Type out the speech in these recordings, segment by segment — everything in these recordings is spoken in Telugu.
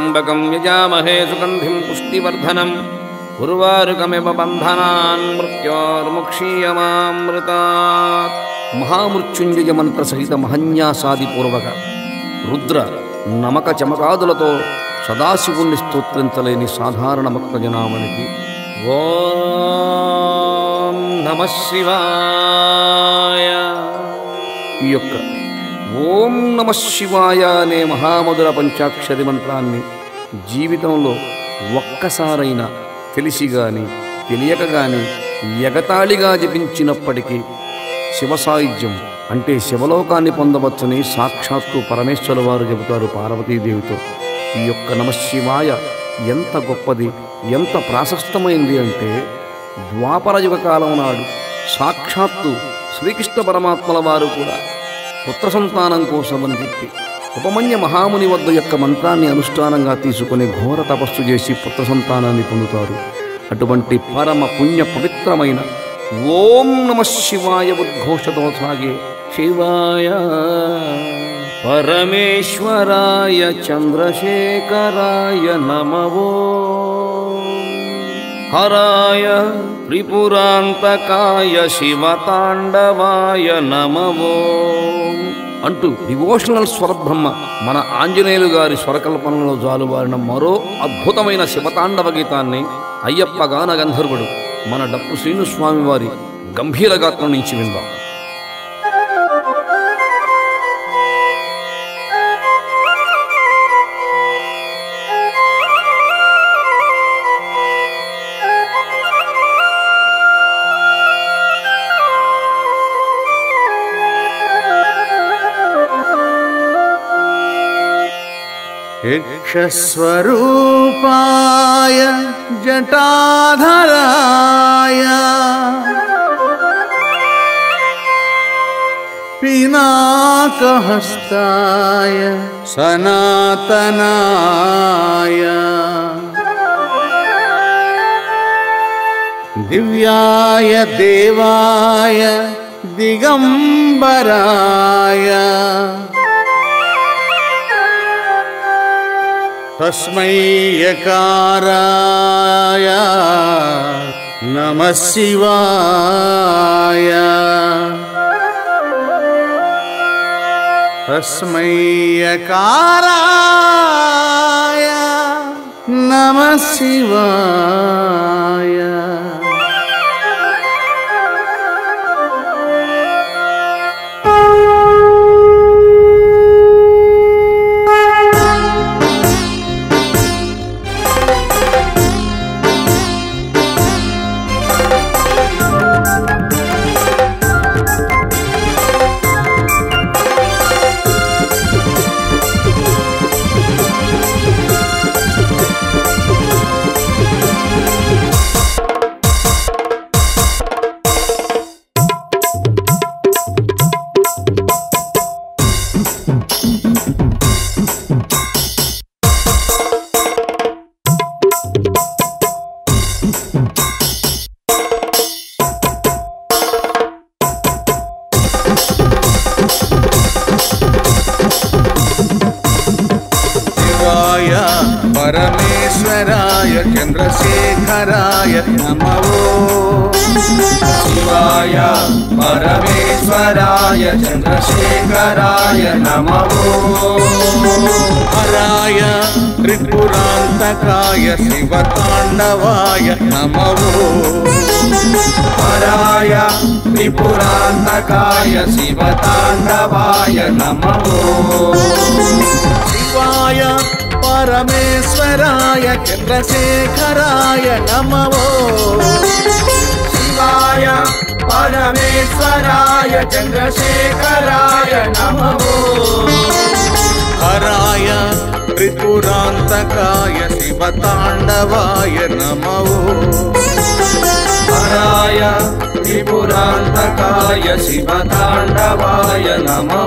త్ర్యంబకం యజామహే సుగంధిం పుష్టివర్ధనం ఉర్వారుకమివ బంధనాన్ మృత్యోర్ముక్షీయమామృతాత్ మహామృత్యుంజయ మంత్ర సహిత మహన్యాసాదిపూర్వక రుద్ర నమక చమకాదులతో సదాశివుణ్ణి స్తోత్రించలేని సాధారణ భక్త జనామణికి ఓం నమ శివాయ ఈ యొక్క ఓం నమ శివాయ అనే మహామధుర పంచాక్షరి మంత్రాన్ని జీవితంలో ఒక్కసారైనా తెలిసి గాని తెలియక గాని ఎగతాళిగా జపించినప్పటికీ శివసాయుధ్యం అంటే శివలోకాన్ని పొందవచ్చని సాక్షాత్తు పరమేశ్వర వారు చెబుతారు పార్వతీదేవితో ఈ యొక్క నమశివాయ ఎంత గొప్పది ఎంత ప్రాశస్తమైంది అంటే ద్వాపర యుగ కాలం నాడు సాక్షాత్తు శ్రీకృష్ణ పరమాత్మల వారు కూడా పుత్ర సంతానం కోసమని చెప్పి ఉపమన్య మహాముని వద్ద యొక్క మంత్రాన్ని అనుష్ఠానంగా తీసుకొని ఘోర తపస్సు చేసి పుత్ర సంతానాన్ని పొందుతారు అటువంటి పరమ పుణ్య పవిత్రమైన ఓం నమ శివాయ ఉద్ఘోషతో సాగే శివాయ పరమేశ్వరాయ చంద్రశేఖరాయ నమవో హరాయ త్రిపురాంతకాయ శివతాండవాయ నమవో అంటూ డివోషనల్ స్వరబ్రహ్మ మన ఆంజనేయులు గారి స్వరకల్పనలో జాలువారిన మరో అద్భుతమైన శివతాండవ గీతాన్ని అయ్యప్ప గాన గంధర్వుడు మన డప్పు శ్రీనుస్వామి వారి గంభీర గాత్రం నుంచి విందాం यक्षस्वरूपाय जटाधराय पिनाकहस्ताय सनातनाय दिव्याय देवाय दिगम्बराय तस्मै यकाराय नमः शिवाय तस्मै यकाराय नमः शिवाय शिवाय परमेश्वराय चन्द्रशेखराय नमो శివాయ పరమేశ్వరాయ చంద్రశేఖరాయ నమో हराय त्रिपुरान्तकाय शिवताण्डवाय नमो హరాయ త్రిపురాంతకాయ శివతాండవాయ నమో शिवाय परमेश्वराय चन्द्रशेखराय नमो శివాయ పరమేశ్వరాయ చంద్రశేఖరాయ నమో हराय त्रिपुरान्तकाय शिवताण्डवाय नमो హరాయ త్రిపురాంతకాయ శివతాండవాయ నమో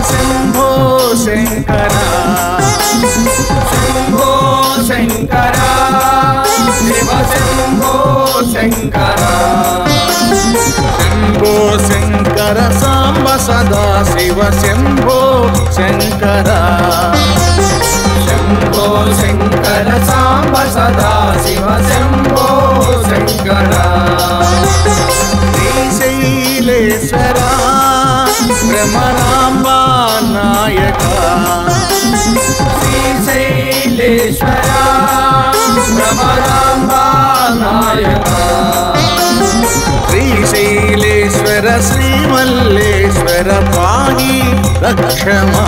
శంభో శంకర శంభో శంకర శివ శంభో శంకర శంభో శంకర సాంబ సదా శివ శంభో శంకర శంభో శంకర సాంబ సదా శివ శంభో శంకర శ్రీశైలేశ్వర భ్రమరాంబా నాయక శ్రీశైలేశ్వర భ్రమరాంబా నాయక శ్రీశైలేశ్వర శ్రీమల్లేశ్వర పాహి రక్షమా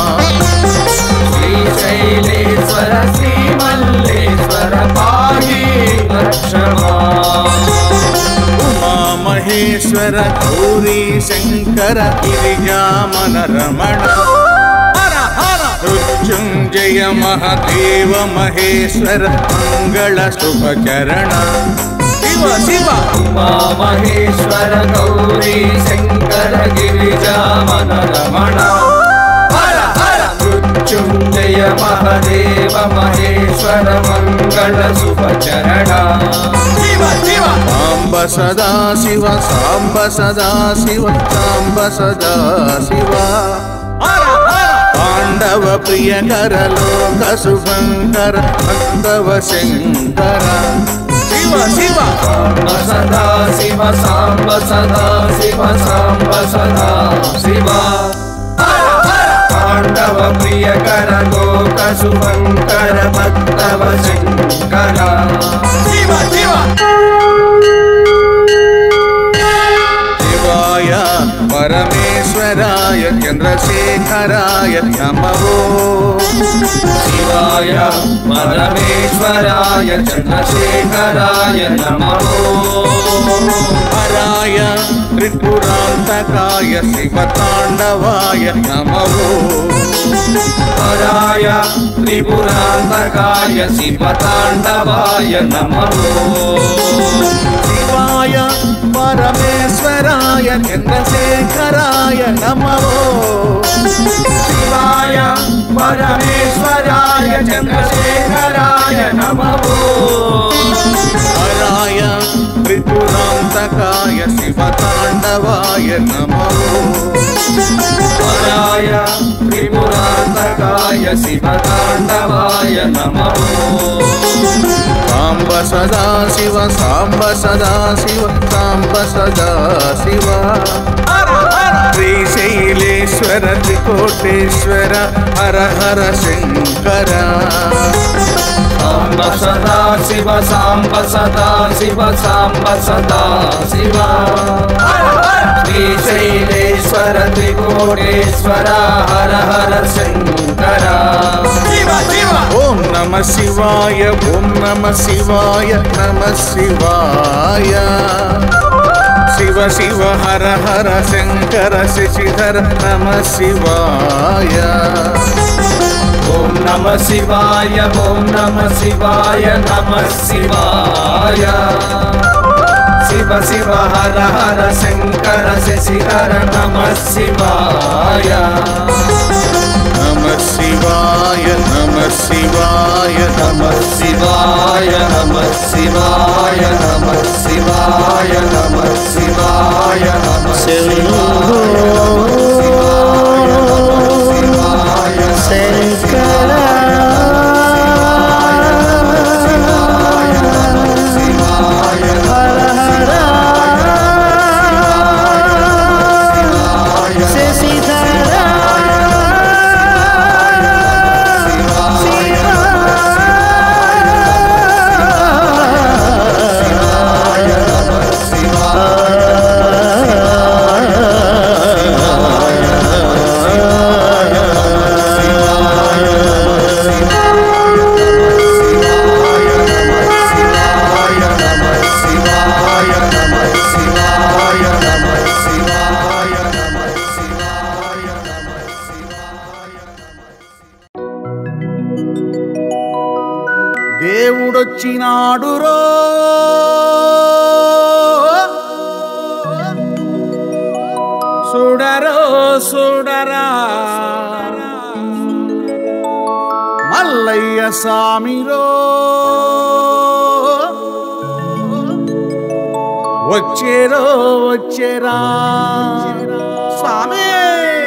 శ్రీశైలేశ్వర శ్రీమల్లేశ్వర పాహి లక్షమా ఉమా మహేశ్వర గౌరీ శంకర గిరిజామన రమణ హర హర మృత్యుంజయ మహదేవ మహేశ్వర మంగళ శుభచరణ శివ శివ ఉమా మహేశ్వర గౌరీ శంకర గిరిజామన రమణ హర హర మృత్యుంజయ మహదేవ మహేశ్వర మంగళ శుభచరణ శివ శివ సాంబ సదా శివ సాంబ సదా శివ సాంబ సదా శివ పాండవ ప్రియకర లోక శుభంకర భక్తవ శంకర శివ శివ సాంబ సదా శివ సాంబ సదా శివ సాంబ సదా శివ హర హర పాండవ ప్రియకర లోక శుభంకర భక్తవ శంకర శివ శివ శివాయ పరమేశ్వరాయ చంద్రశేఖరాయ నమో శివాయ పరమేశ్వరాయ చంద్రశేఖరాయ నమో హరాయ త్రిపురాంతకాయ శివతాండవాయ నమో హరాయ త్రిపురాంతకాయ శివతాండవాయ నమో శివాయ పరమేశ్వరాయ చంద్రశేఖరాయ నమో శివాయ పరమేశ్వరాయ చంద్రశేఖరాయ నమో హరాయ త్రిపురాంతకాయ శివతాండవాయ నమో హరాయ త్రిపురాంతకాయ శివతాండవాయ నమో సాంబ సదా శివ సాంబ సదా శివ సాంబ సదా శివ శ్రీశైలేశ్వర త్రికోటేశ్వర హర హర శంకర సాంబ సదా శివ సాంబ సదా శివ సాంబ సదా శివ శ్రీశైలేశ్వర త్రికోటేశ్వర హర హర శంకర శివ శివ ఓం నమ శివాయ ఓం నమ శివాయ నమ శివాయ శివ శివ హర హర శంకర శశిధర నమ శివాయ ఓం నమ శివాయ ఓం నమ శివాయ నమ శివాయ శివ శివ హర హర శంకర శశిధర నమ శివాయ నమ శివాయ నమ శివాయ నమ శివాయ నమ శివాయ నమ శివాయ నమ శివాయ నమ దేవుడొచ్చినాడు రో చూడరో సుడరా మల్లయ్య సామిరో వచ్చేరో వచ్చేరా స్వామి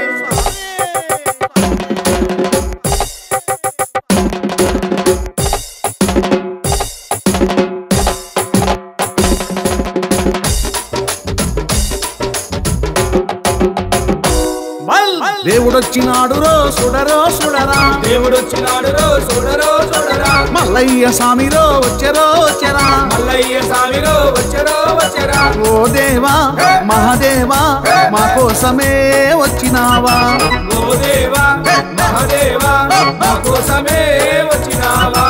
మల్ దేవుడొచ్చినాడు రో సుడరో సుడరా దేవుడు వచ్చినాడు రో చూడరో చూడరా మల్లయ్య స్వామిరో వచ్చెరో వచ్చెరా మల్లయ్య స్వామిరో వచ్చరో వచ్చరా ఓ దేవా మహాదేవా మా కోసమే వచ్చినావా ఓ దేవా మహాదేవా మా కోసమే వచ్చినావా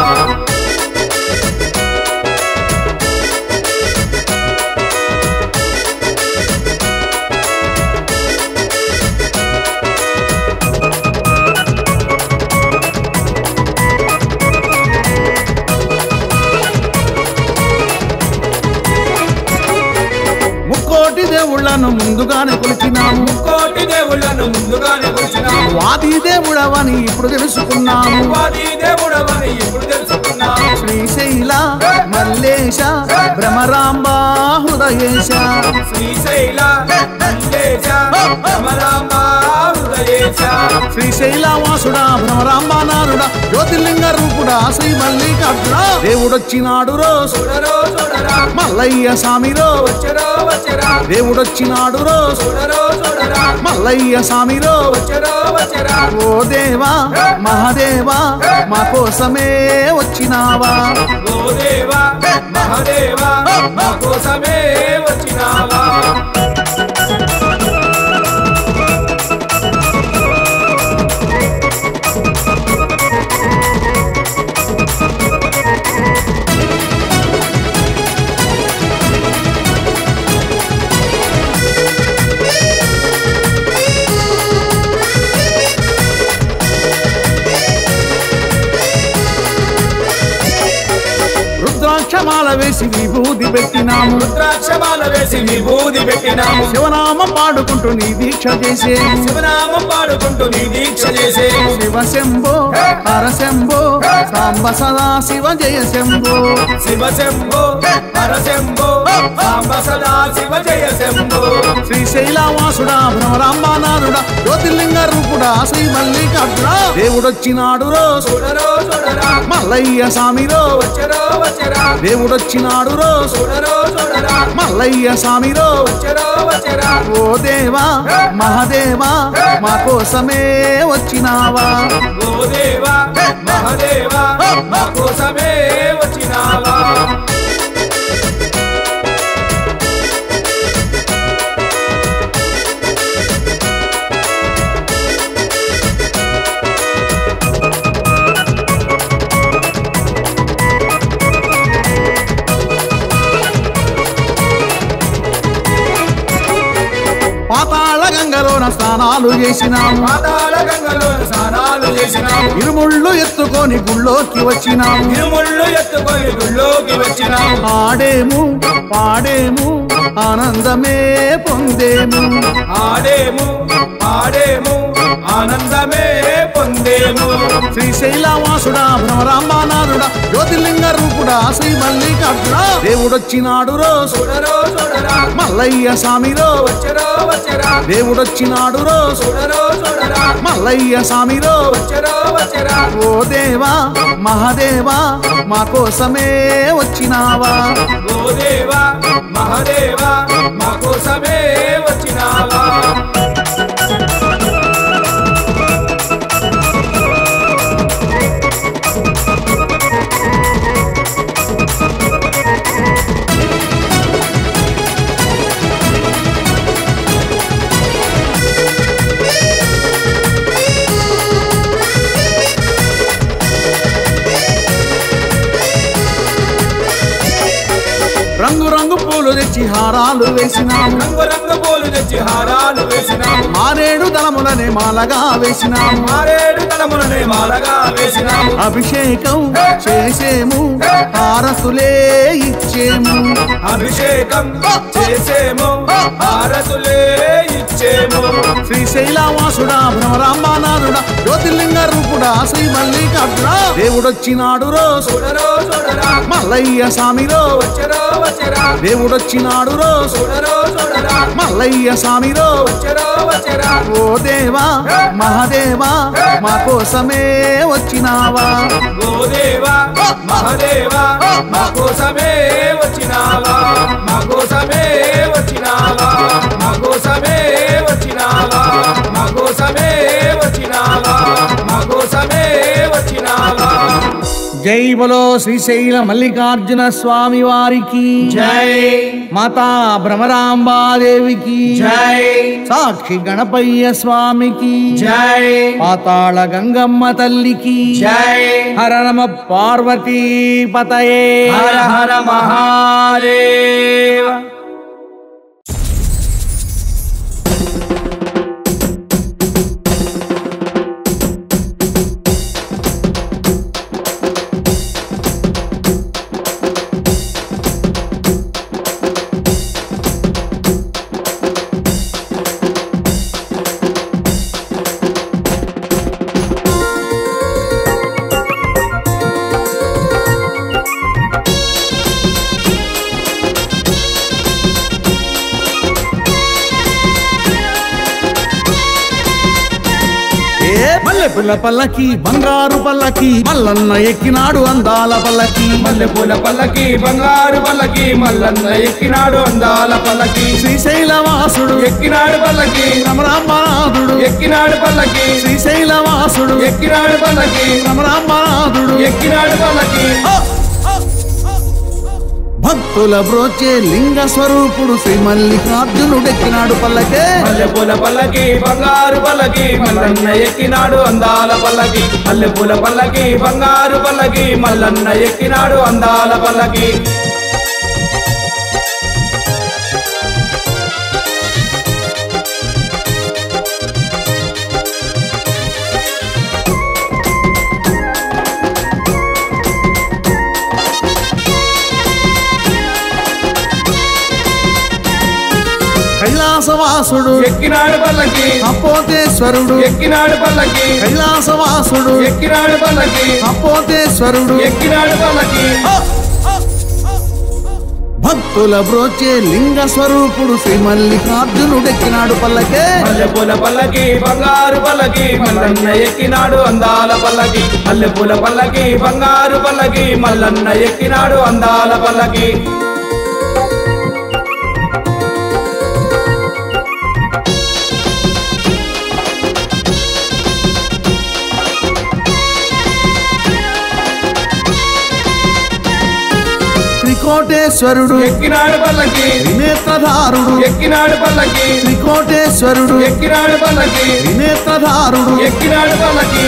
ముక్కోటి దేవుళ్ళను ముందుగానే కొలిచినాము కోటి దేవుళ్ళను ముందుగానే కూర్చున్నాము వాది దేవుడవని ఇప్పుడు తెలుసుకున్నాము వాది దేవుడవని ఇప్పుడు తెలుసుకున్నాము శ్రీశైల మల్లేశ భ్రమరాంబ హృదయేశ శ్రీశైల మల్లేశ రమరాంబ హృదయేశ శ్రీశైల వాసుడా భ్రమరాంబ నారుడా జ్యోతిర్లింగ రూపుడా శ్రీ మల్లికార్జున దేవుడొచ్చినాడు రో చూడరో చూడరా మల్లయ్య స్వామిరో వచ్చరో వచ్చరా దేవుడొచ్చినాడు రో చూడరో చూడరా మల్లయ్య స్వామిరో వచ్చరో వచ్చరా ఓ దేవా మహాదేవా మా కోసమే వచ్చినావా ఓ దేవా మహాదేవా మా కోసమే వచ్చినావా రుద్రాక్షమాల వేసి విభూది పెట్టినాము రుద్రాక్షమాల వేసి విభూది పెట్టినాము శివనామం పాడుకుంటూ నీ దీక్ష చేసేము శివనామం పాడుకుంటూ నీ దీక్ష చేసేము శివ శంభో హర శంభో సాంబ సదా శివ జయ శంభో శివ శంభో హర శంభో సాంబ సదా శివ జయ శంభో శ్రీశైలవాసుడా భ్రమరాంబానాథుడా జ్యోతిర్లింగ రూపుడా శ్రీ మల్లికార్జున దేవుడొచ్చినాడు రో చూడరో చూడరా మల్లయ్య స్వామిరో వచ్చరో వచ్చరా దేవుడొచ్చినాడు రో చూడరో చూడరా మల్లయ్య స్వామిరో వచ్చరో వచ్చరా ఓ దేవా మహాదేవా మా కోసమే వచ్చినావా ఓ దేవా మహాదేవా మా కోసమే వచ్చినావా పాతాళ గంగలోన స్నానాలు చేసినాము పాతాళ గంగలో స్నానాలు చేసినాము ఇరుముళ్ళు ఎత్తుకొని గుళ్ళోకి వచ్చినాము ఇరుముళ్ళు ఎత్తుకొని గుళ్ళోకి వచ్చినాము ఆడేము పాడేము ఆనందమే పొందేము ఆడేము పాడేము ఆనందమే పొందేము శ్రీశైలవాసుడా భ్రమరాంబానాథుడా జ్యోతిర్లింగ రూపుడా శ్రీ మల్లికార్జున దేవుడొచ్చినాడు రో చూడరో చూడరా మల్లయ్య స్వామిరో వచ్చరో వచ్చరా దేవుడొచ్చినాడు రో చూడరో చూడరా మల్లయ్య స్వామిరో వచ్చరో వచ్చరా ఓ దేవా మహాదేవా మా కోసమే వచ్చినావా ఓ దేవా మహాదేవా మా కోసమే వచ్చినావా రంగు రంగు పూలు తెచ్చి హారాలు వేసినాము రంగు రంగు పూలు తెచ్చి హారాలు వేసినాము మారేడు దళములనే మాలగా వేసినాము మారేడు తలములనే మాలగా వేసినాము అభిషేకం చేసేము హారతులే ఇచ్చేము అభిషేకం చేసేము హారతులే ఇచ్చేము శ్రీశైలవాసుడా భ్రమరాంబానాథుడా జ్యోతిర్లింగ రూపుడా శ్రీ మల్లికార్జున దేవుడొచ్చినాడు రోజు చూడరో చూడరా మల్లయ్య స్వామిరో వచ్చరో వచ్చరా దేవుడొచ్చినాడు రోజు చూడరో చూడరా మల్లయ్య స్వామిరో వచ్చరో వచ్చరా ఓ దేవా మహాదేవా మా కోసమే వచ్చినావా గోదేవా మహాదేవా మా కోసమే వచ్చినావా మా కోసమే వచ్చినావా మా కోసమే వచ్చినావా మా కోసమే వచ్చినావా మా కోసమే వచ్చినావా జై బలో శ్రీశైల మల్లికార్జున స్వామి వారికి జై మాతా భ్రమరాంబాదేవికి జై సాక్షి గణపయ్య స్వామికి జై పాతాళ గంగమ్మ తల్లికి జై హర నమ పార్వతీ పతయే హర హర మహాదేవ ఏ మల్లె పిల్ల పల్లకి బంగారు పల్లకి మల్లన్న ఎక్కినాడు అందాల పల్లకి మల్లెపూల పల్లకి బంగారు పల్లకి మల్లన్న ఎక్కినాడు అందాల పల్లకి శ్రీశైలవాసుడు ఎక్కినాడు పల్లకి రమరాంబనాథుడు ఎక్కినాడు పల్లకి శ్రీశైలవాసుడు ఎక్కినాడు పల్లకి రమరాంబనాథుడు ఎక్కినాడు పల్లకి భక్తుల బ్రోచే లింగ స్వరూపుడు శ్రీ మల్లికార్జునుడెక్కినాడు పల్లకే మల్లెపూల పల్లకి బంగారు పల్లకి మల్లన్న ఎక్కినాడు అందాల పల్లకి మల్లెపూల పల్లకి బంగారు పల్లకి మల్లన్న ఎక్కినాడు అందాల పల్లకి కైలాసవాసుడు ఎక్కినాడు పల్లకి అపోతేశ్వరుడు ఎక్కినాడు పల్లకి కైలాసవాసుడు ఎక్కినాడు పల్లకి అపోతేశ్వరుడు ఎక్కినాడు పల్లకి భక్తుల బ్రోచే లింగ స్వరూపుడు శ్రీ మల్లికార్జునుడెక్కినాడు పల్లకే మల్లెపూల పల్లకి బంగారు పల్లకి మల్లన్న ఎక్కినాడు అందాల పల్లకి మల్లెపూల పల్లకి బంగారు పల్లకి మల్లన్న ఎక్కినాడు అందాల పల్లకి త్రికోటేశ్వరుడు ఎక్కినాడు పల్లకి త్రినేత్రధారుడు ఎక్కినాడు పల్లకి త్రికోటేశ్వరుడు ఎక్కినాడు పల్లకి త్రినేత్రధారుడు ఎక్కినాడు పల్లకి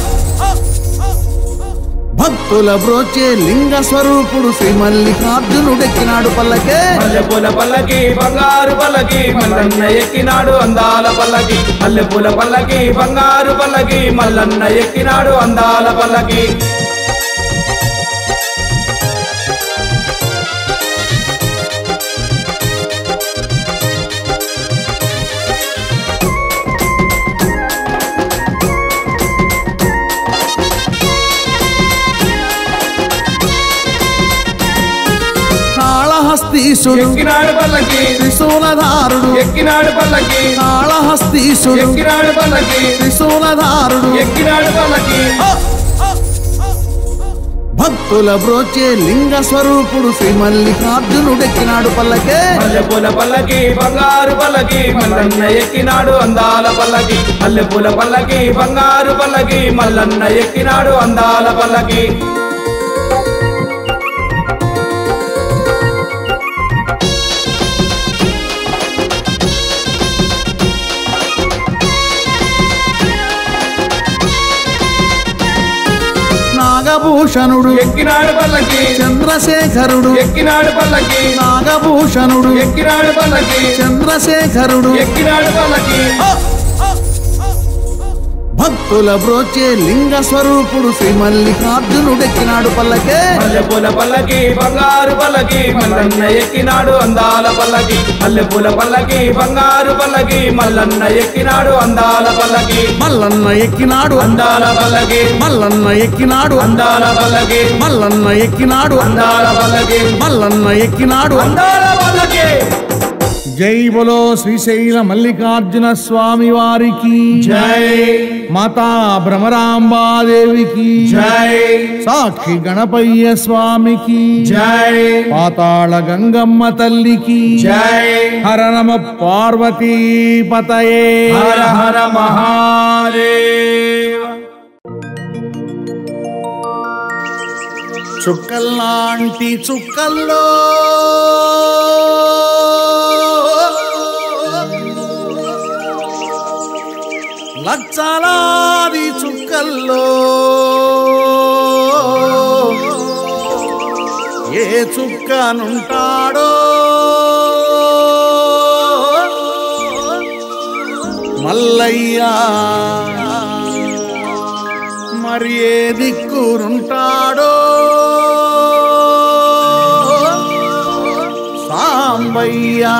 భక్తుల బ్రోచే లింగ స్వరూపుడు శ్రీ మల్లికార్జునుడెక్కినాడు పల్లకే మల్లెపూల పల్లకి బంగారు పల్లకి మల్లన్న ఎక్కినాడు అందాల పల్లకి మల్లెపూల పల్లకి బంగారు పల్లకి మల్లన్న ఎక్కినాడు అందాల పల్లకి కాళహస్తీసుడు ఎక్కినాడు పల్లకి త్రిశూలధారుడు ఎక్కినాడు పల్లకి కాళహస్తీసుడు ఎక్కినాడు పల్లకి త్రిశూలధారుడు ఎక్కినాడు పల్లకి భక్తుల బ్రోచే లింగ స్వరూపుడు శ్రీ మల్లికార్జునుడెక్కినాడు పల్లకే మల్లెపూల పల్లకి బంగారు పల్లకి మల్లన్న ఎక్కినాడు అందాల పల్లకి మల్లెపూల పల్లకి బంగారు పల్లకి మల్లన్న ఎక్కినాడు అందాల పల్లకి నాగభూషణుడు ఎక్కినాడు పల్లకి చంద్రశేఖరుడు ఎక్కినాడు పల్లకి నాగభూషణుడు ఎక్కినాడు పల్లకి చంద్రశేఖరుడు ఎక్కినాడు పల్లకి భక్తుల బ్రోచే లింగ స్వరూపుడు శ్రీ మల్లికార్జునుడెక్కినాడు పల్లకే మల్లెపూల పల్లకి బంగారు పల్లకి మల్లన్న ఎక్కినాడు అందాల పల్లకి మల్లెపూల పల్లకి బంగారు పల్లకి మల్లన్న ఎక్కినాడు అందాల పల్లకి మల్లన్న ఎక్కినాడు అందాల పల్లకి మల్లన్న ఎక్కినాడు అందాల పల్లకి మల్లన్న ఎక్కినాడు అందాల పల్లకి మల్లన్న ఎక్కినాడు అందాల పల్లకి జై బలో శ్రీశైల మల్లికార్జున స్వామి వారికి జై మాతా భ్రమరాంబాదేవికి జై సాక్షి గణపయ్య స్వామికి జై పాతాళ గంగమ్మ తల్లికి జై హర నమ పార్వతీ పతయే హర హర మహాదేవ చుక్కల్లాంటి చుక్కల్లో లక్షలాది చుక్కల్లో ఏ చుక్కనుంటాడో మల్లయ్యా మరి ఏ దిక్కురుంటాడో సాంబయ్యా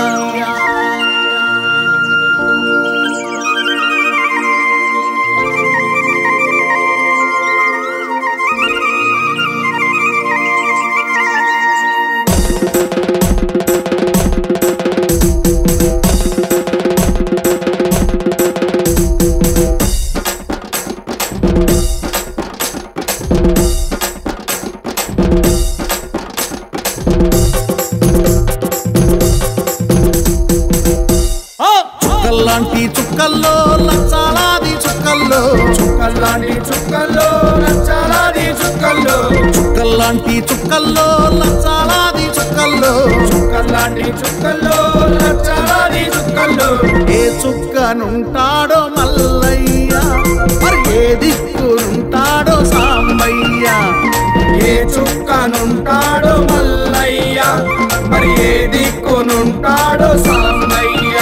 ఆ, చుక్కల్లాంటి చుక్కల్లో లక్షలాది చుక్కల్లో చుక్కల్లాంటి చుక్కల్లో నచ్చాలాది చుక్కల్లో చుక్కల్లాంటి చుక్కల్లో లక్షలాది చుక్కల్లో చుక్కల్లాంటి చుక్కల్లో నచ్చాలాది చుక్కల్లో ఏ చుక్కనుంటాడో మల్లయ్య మరి ఏ దిక్కునుంటాడో సాంబయ్య ఏ చుక్కనుంటాడో మల్లయ్య మరి ఏ దిక్కునుంటాడో సాంబయ్య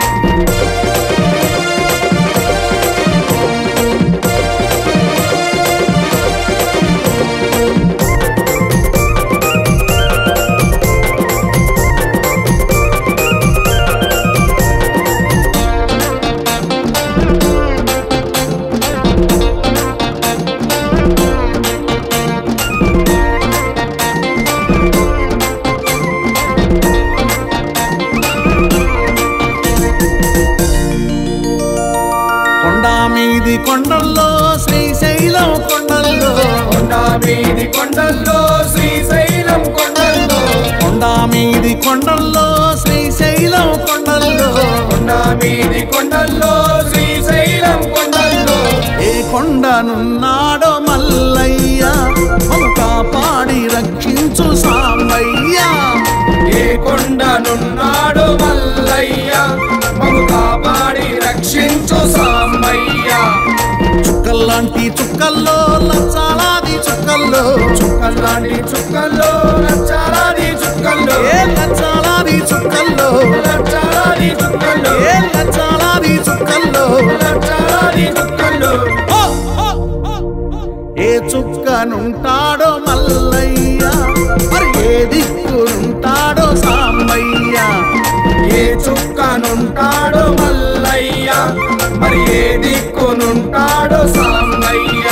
కొండ మీది కొండల్లో శ్రీశైలం కొండల్లో కొండ మీది కొండల్లో శ్రీశైలం కొండల్లో కొండ మీది కొండల్లో శ్రీశైలం కొండల్లో కొండ మీది కొండల్లో శ్రీశైలం కొండల్లో ఏ కొండనున్నాడో మల్లయ్య మము కాపాడి రక్షించు సాంబయ్య ఏ కొండనున్నాడు మల్లయ్య మము కాపాడి రక్షించు సాంబయ్య చుక్కల్లాంటి చుక్కల్లో లక్షలాది చుక్కల్లో చుక్కల్లాంటి చుక్కల్లో లచ్చాలాది చుక్కల్లో ఏ లక్షలాది చుక్కల్లో లచ్చాలాది చుక్కల్లో ఏ లక్షలాది చుక్కల్లో లచ్చాలాది చుక్కల్లో ఓ, ఓ, ఓ, ఓ. ఏ చుక్కనుంటాడో మల్లయ్య మరి ఏ దిక్కునుంటాడో సాంబయ్య ఏ చుక్కనుంటాడు మల్లయ్య మరి ఏ దిక్కునుంటాడు సాంబయ్య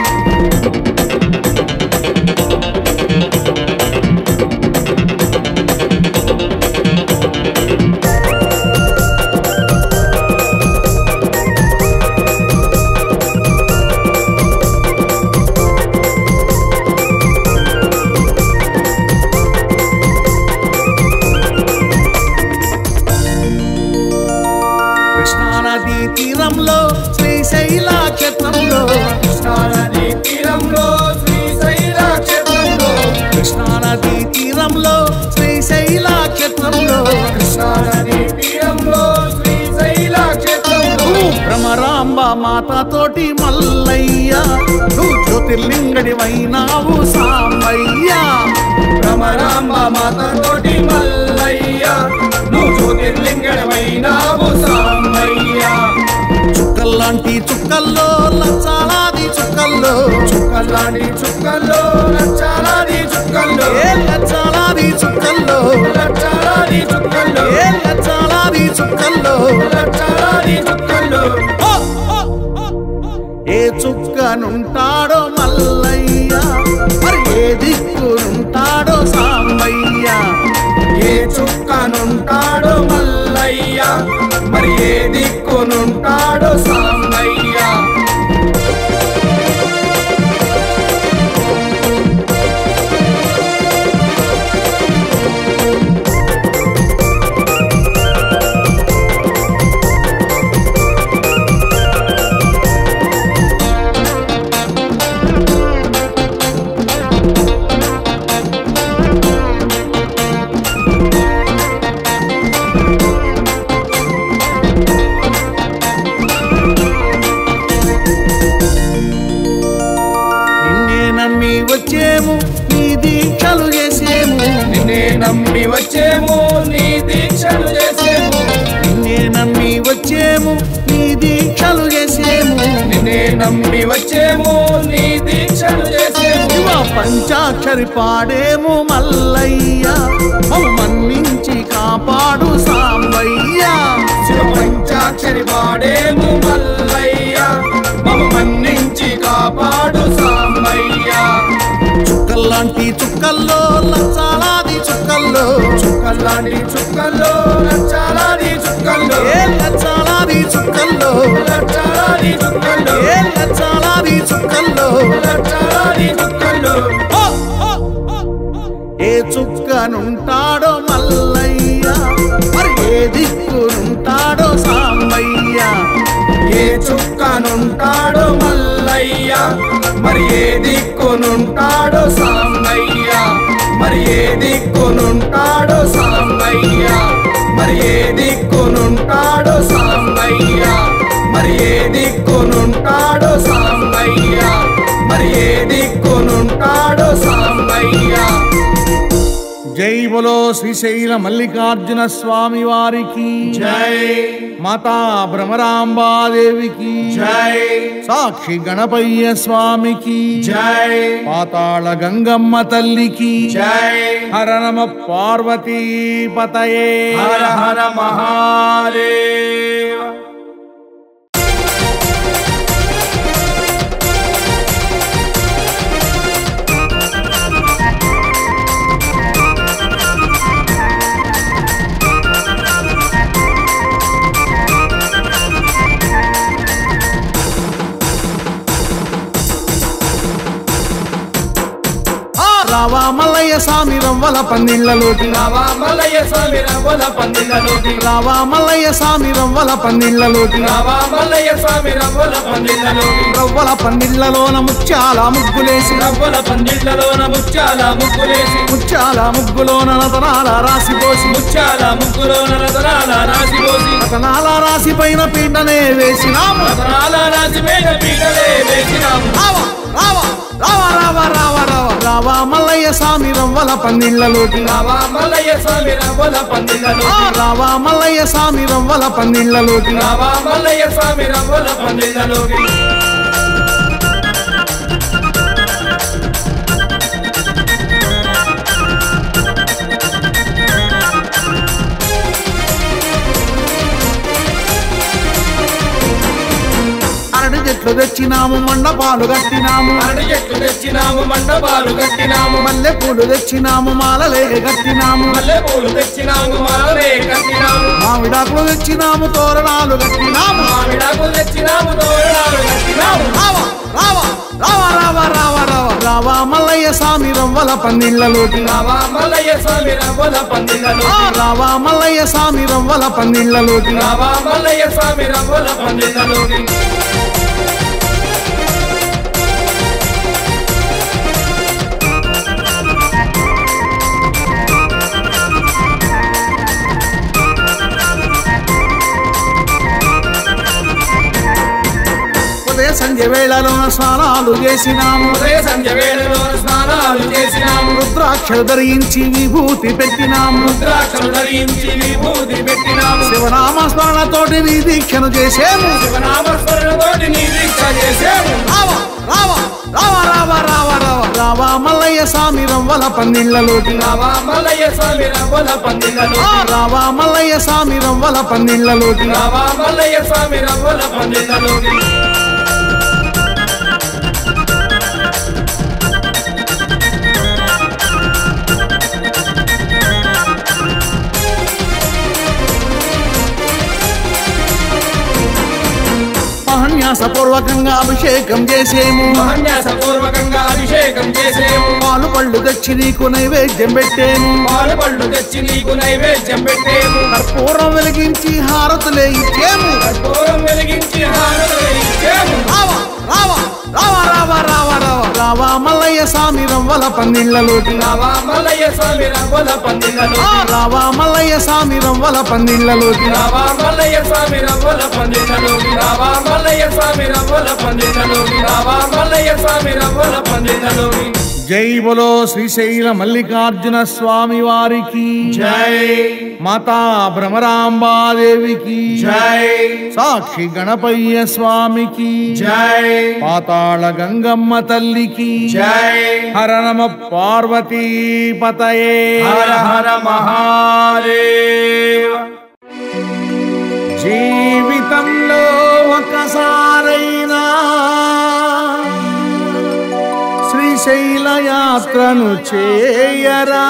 కృష్ణానది తీరంలో శ్రీశైల క్షేత్రంలో కృష్ణానది తీరంలో శ్రీశైల క్షేత్రంలో కృష్ణానది తీరంలో శ్రీశైల క్షేత్రంలో కృష్ణానది తీరంలో శ్రీశైల క్షేత్రంలో భ్రమరాంబ మాతతోటి మల్లయ్య నువ్వు జ్యోతిర్లింగడివైనావు సాంబయ్య భ్రమరాంబ మాతతోటి మల్లయ్య నువ్వు జ్యోతిర్లింగడమైనావు సాంబయ్య చుక్కల చుక్కల్లాంటి చుక్కల్లో లచ్చాలాది చుక్కల్లో చుక్కల్లాంటి చుక్కల్లో లచ్చాలాది చుక్కల్లో ఏ లచ్చాలాది చుక్కల్లో లచ్చాలాది చుక్కల్లో ఏ లచ్చాలాది చుక్కల్లో లచ్చాలాది చుక్కల్లో ఏ చుక్కనుంటాడో మల్లయ్య మరి ఏ దిక్కునుంటాడో సాంబయ్య ఏ చుక్కనుంటాడో మల్లయ్య మరి ఏ దిక్కునుంటాడో సాంబయ్య నిన్నే నమ్మి వచ్చేము నీ దీక్షలు చేసేము నిన్నే నమ్మి వచ్చేము నీ దీక్షలు చేసేము నిన్నే నమ్మి వచ్చేము నీ దీక్షలు చేసేము నిన్నే నమ్మి వచ్చేము నీ దీక్షలు చేసేము శివ పంచాక్షరి పాడేము మల్లయ్య మమ్ము మన్నించి కాపాడు సాంబయ్య శివ పంచాక్షరి పాడేము మల్లయ్య మమ్మ మన్నించి కాపాడు సాంబయ్య చుక్కల్లాంటి చుక్కల్లో లచ్చాలాది చుక్కల్లో చుక్కల్లాంటి చుక్కల్లో లచ్చాలాది చుక్కల్లో ఏ లచ్చాలాది చుక్కల్లో లచ్చాలాది చుక్కల్లో ఏ లచ్చాలాది చుక్కల్లో లచ్చాలాది చుక్కల్లో ఏ చుక్కనుంటాడో మల్లయ్య మరి ఏ దిక్కునుంటాడో సాంబయ్య ఏ చుక్కనుంటాడో మల్లయ్య మరి ఏ దిక్కునుంటాడో సాంబయ్య మరి ఏ దిక్కునుంటాడో సాంబయ్య మరి ఏ దిక్కునుంటాడో సాంబయ్య మరి ఏ దిక్కునుంటాడో సాంబయ్య మరి ఏ దిక్కునుంటాడో సాంబయ్య జై బలో శ్రీశైల మల్లికార్జున స్వామి వారికి జై మాతా భ్రమరాంబాదేవికి జై సాక్షి గణపయ్య స్వామికి జై పాతాళ గంగమ్మ తల్లికి జై హర నమ పార్వతీ పతయే హర హర మహాదేవ ఆ రావా మల్లయ్య స్వామి రవ్వల పందిళ్ళలోకి రావా మల్లయ్య స్వామి రవ్వల పందిళ్ళలోకి రావా మల్లయ్య స్వామి రవ్వల పందిళ్ళలోకి రావా మల్లయ్య స్వామి రవ్వల పందిళ్ళలోకి రవ్వల పందిళ్ళలోన ముత్యాల ముగ్గులేసి రవ్వల పందిళ్ళలోన ముత్యాల ముగ్గులేసి ముత్యాల ముగ్గులోన నతనాల రాసిపోసి ముత్యాల ముగ్గులోన రతనాల రాసిపోసి రతనాల రాసి పైన పీటనే వేసినాము రతనాల రాసి మీద పీటలే వేసినాము రావా రావా రావా రావా రావా రావా రావా మల్లయ్య స్వామి రవ్వల పందిళ్ళలోకి రావా మల్లయ్య స్వామి రవ్వల ఆ పందిళ్ళలోకి రావా మల్లయ్య స్వామి రవ్వల పందిళ్ళలోకి రావా మల్లయ్య స్వామి రవ్వల పందిళ్ళలోకి అరటి చెట్లు తెచ్చినాము మండపాలు కట్టినాము అరటి చెట్టు తెచ్చినాము మండపాలు కట్టినాము మల్లె పూలు తెచ్చినాము మాలలే కట్టినాము మల్లె పూలు తెచ్చినాము మాలే కట్టినాము మామిడాకులు తెచ్చినాము తోరణాలు కట్టినాము మామిడాకులు తెచ్చినాము తోరణాలు కట్టినాము రావా రావా రావా రావా రావా రావా రావా మల్లయ్య స్వామి రవ్వల పందిళ్ళలోకి రావా మల్లయ్య స్వామి రవ్వల ఆ పందిళ్ళలోకి రావా మల్లయ్య స్వామి రవ్వల పందిళ్ళలోకి రావా మల్లయ్య స్వామి రవ్వల పందిళ్ళలోకి ఉదయ సంధ్య వేళలో స్నానాలు చేసినాము ఉదయ సంధ్య వేళలో స్నానాలు చేసినాము రుద్రాక్ష రుద్రాక్షలు ధరించి విభూతి పెట్టినాము రుద్రాక్షలు ధరించి విభూతి పెట్టినాము శివనామ స్మరణతోటి నీ దీక్షను చేసేము శివనామస్మరణతోటి నీ దీక్ష చేసేము రావ రావ రావ రావ రావ రావ రావ మల్లయ్య స్వామి రవ్వల పందిళ్ళలోకి రావా మల్లయ్య స్వామి రవ్వల పందిళ్ళలో ఆ, రావ మల్లయ్య స్వామి రవ్వల పందిళ్ళలోకి రావా మల్లయ్య స్వామి రవ్వల పందిళ్ళలోకి మహన్యాస పూర్వకంగా అభిషేకం చేసేము మహన్యాస పూర్వకంగా అభిషేకం చేసేము పాలు పళ్ళు తెచ్చి నీకు నైవేద్యం పెట్టేము పాలు పళ్ళు తెచ్చి నీకు నైవేద్యం పెట్టేము కర్పూరం వెలిగించి హారతులే ఇచ్చేము కర్పూరం వెలిగించి హారతులు ఇచ్చేము రావ రావ రావ రావ రావ రావ రావ మల్లయ్య స్వామి రవ్వల పందిళ్ళలోకి రావా మల్లయ్య స్వామి రవ్వల పందిళ్ళలో ఆ, రావ మల్లయ్య స్వామి రవ్వల పందిళ్ళలోకి రావా మల్లయ్య స్వామి రవ్వల పందిళ్ళలోకి రావా మల్లయ్య స్వామి రవ్వల పందిళ్ళలోకి రావా మల్లయ్య స్వామి రవ్వల పందిళ్ళలోకి జై బలో శ్రీశైల మల్లికార్జున స్వామి వారికి జై మాతా భ్రమరాంబాదేవికి జై సాక్షి గణపయ్య స్వామికి జై పాతాళ గంగమ్మ తల్లికి జై హర నమ పార్వతీ పతయే హర హర మహాదేవ జీవితంలో ఒకసారైనా శ్రీశైల యాత్రను చేయరా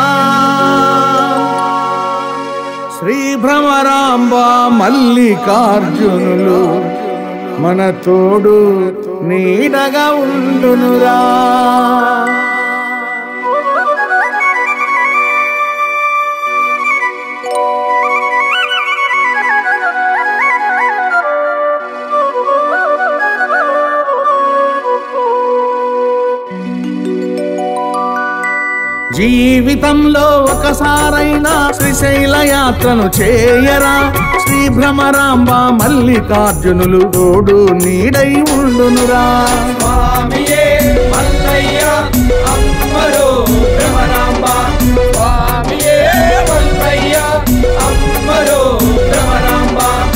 శ్రీ భ్రమరాంబ మల్లికార్జునులు మన తోడు నీడగా ఉండునురా జీవితంలో ఒకసారైనా శ్రీశైల యాత్రను చేయరా శ్రీ భ్రమరాంబ మల్లికార్జునులు తోడు నీడై ఉండునురా స్వామియే మల్లయ్య అమ్మరో భ్రమరాంబ స్వామియే మల్లయ్య అమ్మరో భ్రమరాంబ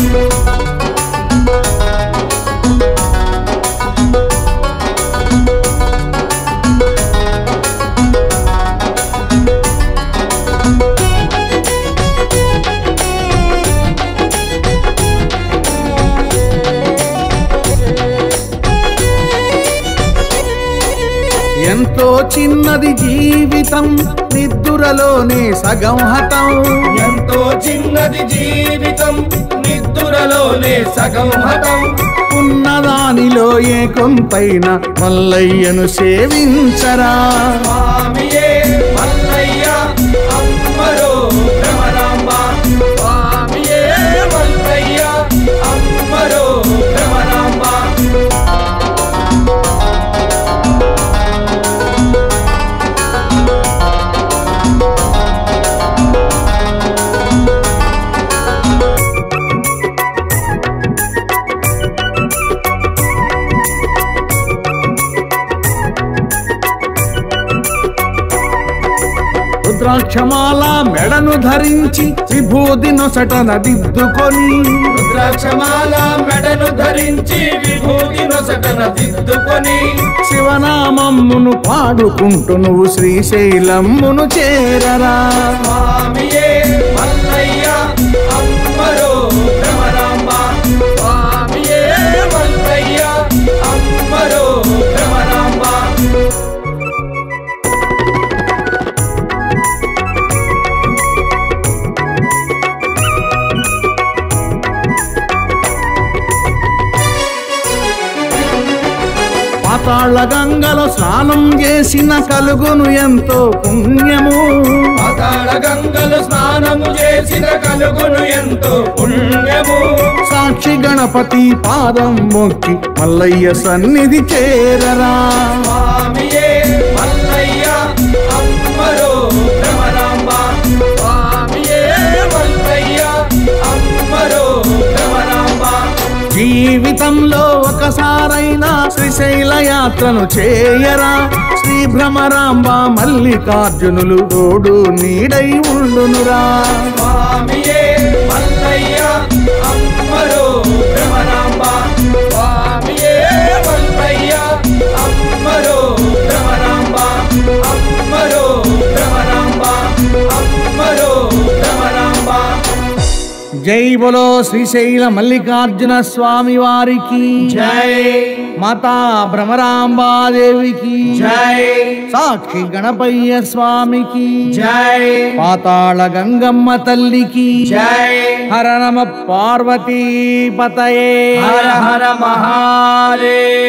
ఎంతో చిన్నది జీవితం నిద్దురలోనే సగం హతం ఎంతో చిన్నది జీవితం నిద్దురలోనే సగం హతం ఉన్నదానిలో ఏ కొంతైన మల్లయ్యను సేవించరా స్వామియే మల్లయ్య అమ్మరో భ్రమరాంబ స్వామియే మల్లయ్య అమ్మరో భ్రమరాంబ రుద్రాక్షమాల మెడను ధరించి విభూది నొసటన దిద్దుకొని రుద్రాక్షమాల మెడను ధరించి విభూతి నొసటన దిద్దుకొని శివనామమ్మును పాడుకుంటూ నువ్వు శ్రీశైలమ్మును చేరరా స్వామియే మల్లయ్య అమ్మరో భ్రమరాంబ స్వామియే మల్లయ్య అమ్మరో భ్రమరాంబ పాతాళ గంగలో స్నానం చేసిన కలుగును ఎంతో పుణ్యము పాతాళ గంగలు స్నానము చేసిన కలుగును ఎంతో పుణ్యము సాక్షి గణపతి పాదం మొక్కి మల్లయ్య సన్నిధి చేరరా స్వామియే మల్లయ్య అమ్మరో భ్రమరాంబ స్వామియే మల్లయ్య అమ్మరో భ్రమరాంబ జీవితంలో ఒకసారైనా శ్రీశైల యాత్రను చేయరా శ్రీ భ్రమరాంబ మల్లికార్జునులు తోడు నీడై ఉండునురా స్వామియే మల్లయ్య అమ్మరో భ్రమరాంబ స్వామియే మల్లయ్య అమ్మరో భ్రమరాంబ అమ్మరో భ్రమరాంబ అమ్మరో భ్రమరాంబ జై బలో శ్రీశైల మల్లికార్జున స్వామి వారికి జై మాతా భ్రమరాంబాదేవికి జై సాక్షి గణపయ్య స్వామికి జై పాతాళ గంగమ్మ తల్లికి జై హర నమ పార్వతీ పతయే హర హర మహాదేవ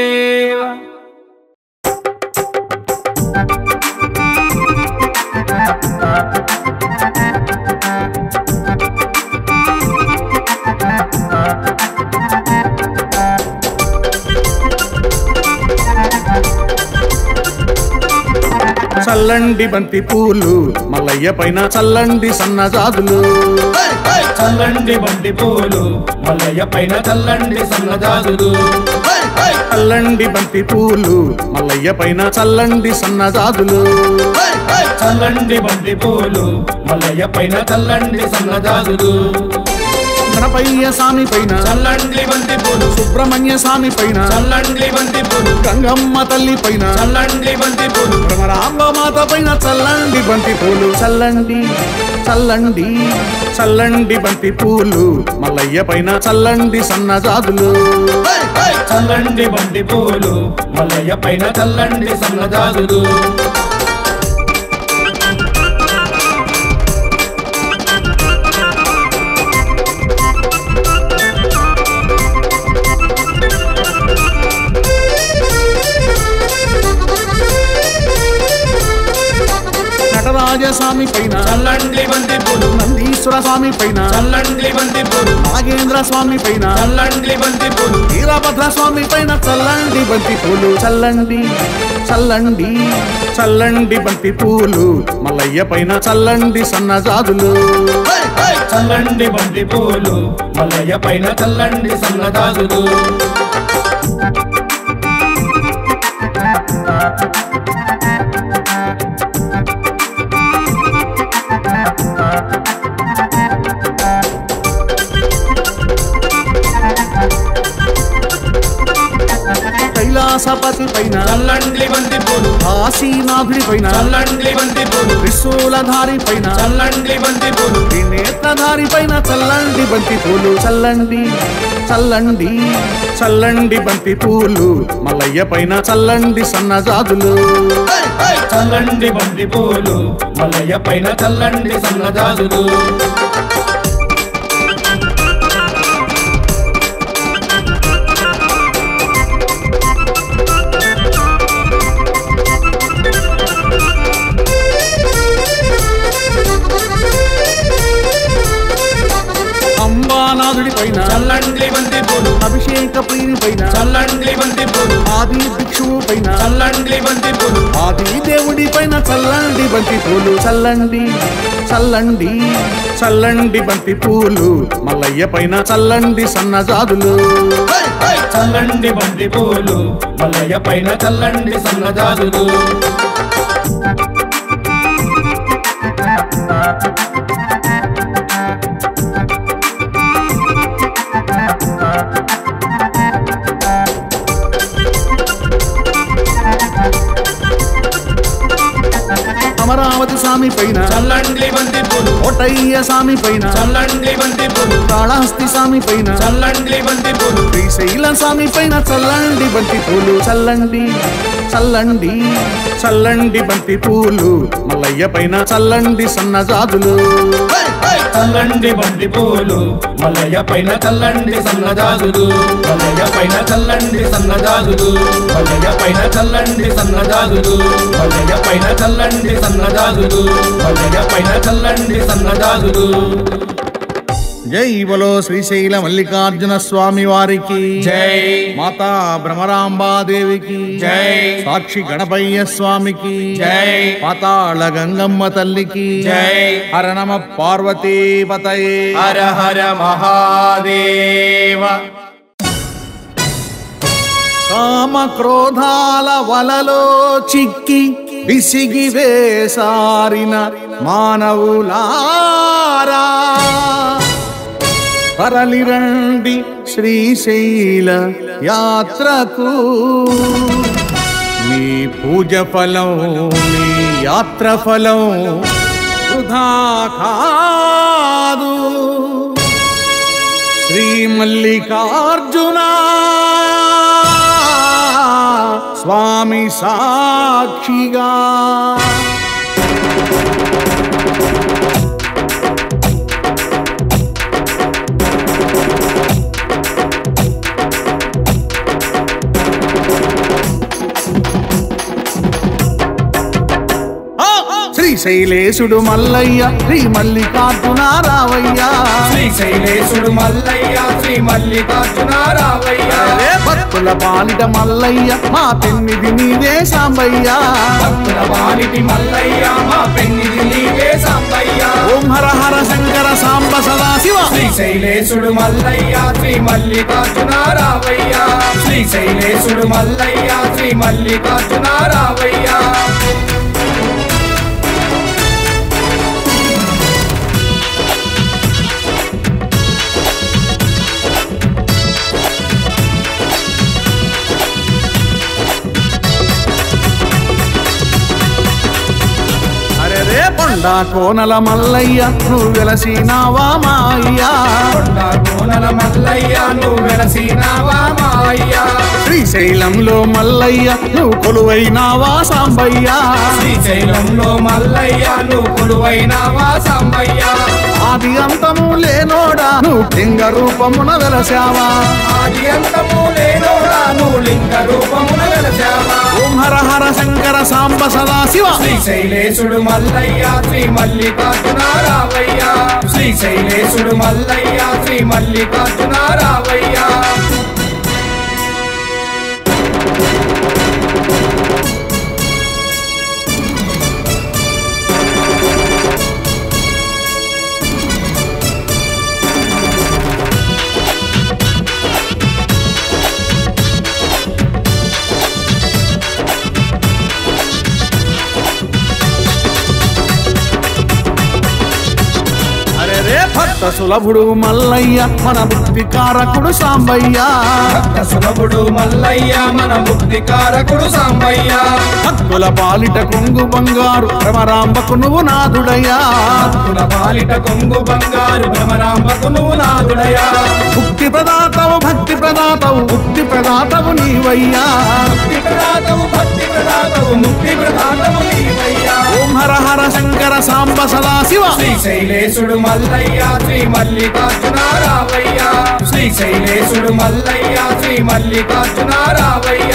చల్లండి బంతి పూలు మల్లయ్య పైన చల్లండి సన్నజాజులు చల్లండి బండి పూలు మల్లయ్య పైన చల్లండి సన్నజాజులు చల్లండి బంతి పూలు మల్లయ్య పైన చల్లండి సన్నజాజులు చల్లండి బండి పూలు మల్లయ్య పైన చల్లండి సన్నజాజులు గణపయ్య స్వామి పైన చల్లండి బండి పూలు సుబ్రహ్మణ్య స్వామి పైన చల్లండి బండి పూలు గంగమ్మ తల్లి పైన చల్లండి బండి పూలు భ్రమరాంబ మాత పైన చల్లండి బంతి పూలు చల్లండి చల్లండి చల్లండి బంతి పూలు మల్లయ్య పైన చల్లండి సన్నజాజులు చల్లండి బండి పూలు మల్లయ్య పైన చల్లండి సన్నజాజులు నటరాజ స్వామి పైన చల్లండి బండి పూలు నందీశ్వర స్వామి పైన చల్లండి బండి పూలు నాగేంద్ర స్వామి పైన చల్లండి బండి పూలు వీరభద్ర స్వామి పైన చల్లండి బంతి పూలు చల్లండి చల్లండి చల్లండి బంతి పూలు మల్లయ్య పైన చల్లండి సన్నజాజులు చల్లండి బండి పూలు మల్లయ్య పైన చల్లండి సన్నజాజులు కైలాసపతి పైన చల్లండి బండి పూలు కాశీనాథుడి పైన చల్లండి బండి పూలు త్రిశూలధారి పైన చల్లండి బండి పూలు నేత్రధారి పైన చల్లండి బంతి పూలు చల్లండి చల్లండి చల్లండి బంతి పూలు మల్లయ్య పైన చల్లండి సన్నజాజులు చల్లండి బండి పూలు మల్లయ్య పైన చల్లండి సన్నజాజులు అంబానాథుడి పైన చల్లండి బండి పూలు అభిషేక ప్రియుని పైన చల్లండి బండి పూలు ఆది భిక్షువు పైన చల్లండి బండి పూలు ఆది దేవుడి పైన చల్లండి బంతి పూలు చల్లండి చల్లండి చల్లండి బంతి పూలు మల్లయ్య పైన చల్లండి సన్నజాజులు చల్లండి బండి పూలు మల్లయ్య పైన చల్లండి సన్నజాజులు అమరావతి స్వామి పైన చల్లండి బండి పూలు కోటయ్య స్వామి పైన చల్లండి బండి పూలు కాళహస్తి స్వామి పైన చల్లండి బండి పూలు శ్రీశైల స్వామి పైన చల్లండి బంతి పూలు చల్లండి చల్లండి చల్లండి బంతి పూలు మల్లయ్య పైన చల్లండి సన్నజాజులు చల్లండి బండి పూలు మల్లయ్య పైన చల్లండి సన్నజాజులు మల్లయ్య పైన చల్లండి సన్నజాజులు మల్లయ్య పైన చల్లండి సన్నజాజులు మల్లయ్య పైన చల్లండి సన్నజాజులు మల్లయ్య పైన చల్లండి సన్నజాజులు జై బలో శ్రీశైల మల్లికార్జున స్వామి వారికి జై మాతా భ్రమరాంబాదేవికి జై. సాక్షి గణపయ్య స్వామికి జై. పాతాళ గంగమ్మ తల్లికి జై. హర నమ పార్వతీపతయే హర హర మహాదేవ కామ క్రోధాల వలలో చిక్కి విసిగి వేసారిన మానవులారా తరలిరండి శ్రీశైల యాత్రకు మీ పూజ ఫలం మీ యాత్ర ఫలం వృధా కాదు శ్రీ మల్లికార్జున స్వామి సాక్షిగా శ్రీశైలేశుడు మల్లయ్య శ్రీ మల్లికార్జున రావయ్య శ్రీశైలేశుడు మల్లయ్య శ్రీ మల్లికార్జున రావయ్య రే భక్తుల పాలిట మల్లయ్య మా పెన్నిది నీదే సాంబయ్య భక్తుల వాలిటి మల్లయ్య మా పెన్నిది నీవే సాంబయ్య ఓం హర హర శంకర సాంబ సదా శివ శ్రీశైలేశుడు మల్లయ్య శ్రీ మల్లికార్జున రావయ్య శ్రీశైలేశుడు మల్లయ్య శ్రీ మల్లికార్జున రావయ్య అరే రే కొండ కోనల మల్లయ్య నువ్వు వెలసినావా మాయ్యా కొండ కోనల మల్లయ్య నువ్వు వెలసినావా మాయ్య శ్రీశైలంలో మల్లయ్య నువ్వు కొలువైనావా సాంబయ్యా శ్రీశైలంలో మల్లయ్య నువ్వు కొలువైనావా సాంబయ్య ఆది అంతము లేనోడా నువ్వు లింగ రూపమున వెలసావా ఆది అంతము లేనోడా నువ్వు లింగ రూపమున వెలసావా ఓం హర హర శంకర సాంబ సదా శివ శ్రీశైలేశుడు మల్లయ్య శ్రీ మల్లికార్జున రావయ్య శ్రీశైలేశుడు మల్లయ్య శ్రీ మల్లికార్జున రావయ్య అరే రే భక్త సులభుడు మల్లయ్య మన బుద్ధి కారకుడు సాంబయ్య భక్త సులభుడు మల్లయ్య మన బుద్ధి కారకుడు సాంబయ్య భక్తుల పాలిట కొంగు బంగారు రమరాంబకు నువ్వు నాదుడయ్యా భక్తుల పాలిట కొంగు బంగారు భ్రమరాంబకు నువ్వు నాదుడయా ముక్తి ప్రదాతవు భక్తి ప్రదాతవు ముక్తి ప్రదాతవు నీవయ్యా భక్తి ప్రదాతవు భక్తి ప్రదాతవు ముక్తి ప్రదాతవు నీవయ్యా ఓం హర హర శంకర సాంబ సదా శివ శ్రీశైలేశుడు మల్లయ్య శ్రీ మల్లికార్జున రావయ్య శ్రీశైలేశుడు మల్లయ్య శ్రీ మల్లికార్జున రావయ్య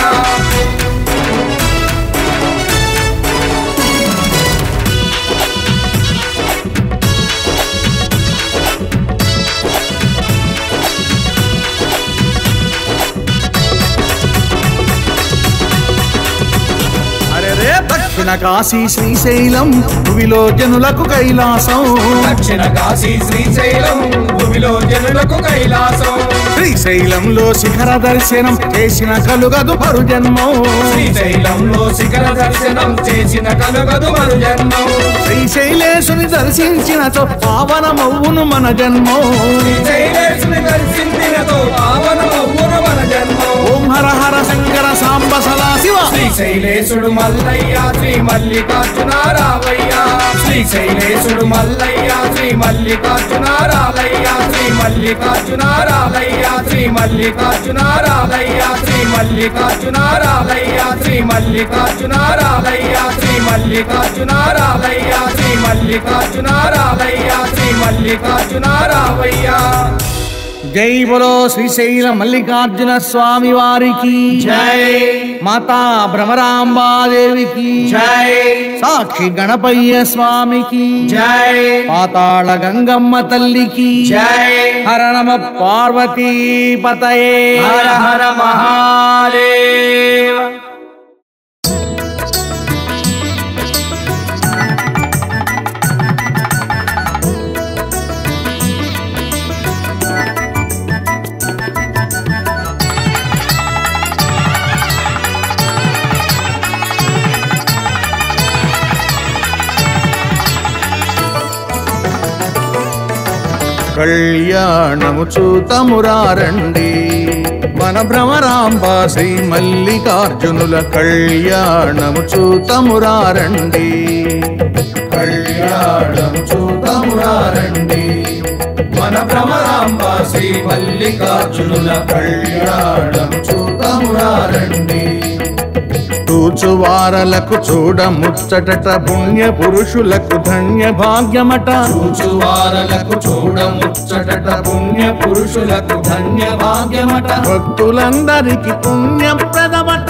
అరే రే దక్షిణ కాశీ శ్రీశైలం భువిలో జనులకు కైలాసం దక్షిణ కాశీ శ్రీశైలం భూమిలో జనులకు కైలాసం శ్రీశైలంలో శిఖర దర్శనం చేసిన కలుగదు పరు జన్మం శ్రీశైలంలో శిఖర దర్శనం చేసిన కలుగదు మరు జన్మం శ్రీశైలేశుని దర్శించినతో పావనమవును మన జన్మం శ్రీశైలేశుని దర్శించినతో పావనమవును మన జన్మం ఓం హర హర శంకర సాంబ సదా శివ శ్రీశైలేశుడు మల్లయ్య శ్రీ మల్లికార్జున రావయ్య శ్రీశైలేశుడు మల్లయ్య శ్రీ మల్లికార్జున రాలయ్య శ్రీ మల్లికార్జున రాలయ్య శ్రీ మల్లికార్జున రాలయ్య శ్రీ మల్లికార్జున రాలయ్య శ్రీ మల్లికార్జున రాలయ్య శ్రీ మల్లికార్జున రాలయ్య శ్రీ మల్లికార్జున రాలయ్య శ్రీ మల్లికార్జున రావయ్య జై బలో శ్రీశైల మల్లికార్జున స్వామి వారికి జై మాతా భ్రమరాంబాదేవికి జై సాక్షి గణపయ్య స్వామికి జై పాతాళ గంగమ్మ తల్లికి జై హర నమ పార్వతీ పతయే హర హర మహాదేవ కళ్యాణము చూతమురారండి మన భ్రమరాంబ శ్రీ మల్లికార్జునుల కళ్యాణము చూతమురారండి కళ్యాణము చూతమురారండి మన భ్రమరాంబ శ్రీ మల్లికార్జునుల కళ్యాణము చూతమురారండి చూచువారలకు చూడ ముచ్చటట పుణ్య పురుషులకు ధన్య భాగ్యమట చూచువారలకు చూడ ముచ్చటట పుణ్య పురుషులకు ధన్య భాగ్యమట భక్తులందరికి పుణ్యప్రదమట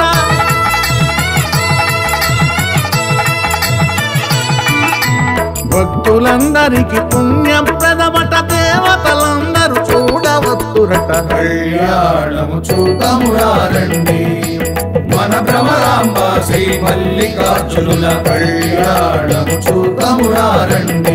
భక్తులందరికి పుణ్యప్రదమట దేవతలందరూ చూడవచ్చురట కళ్యాణము చూడమురారండి మన భ్రమరాంబ శ్రీ మల్లికార్జునుల కళ్యాణము చూడమురారండి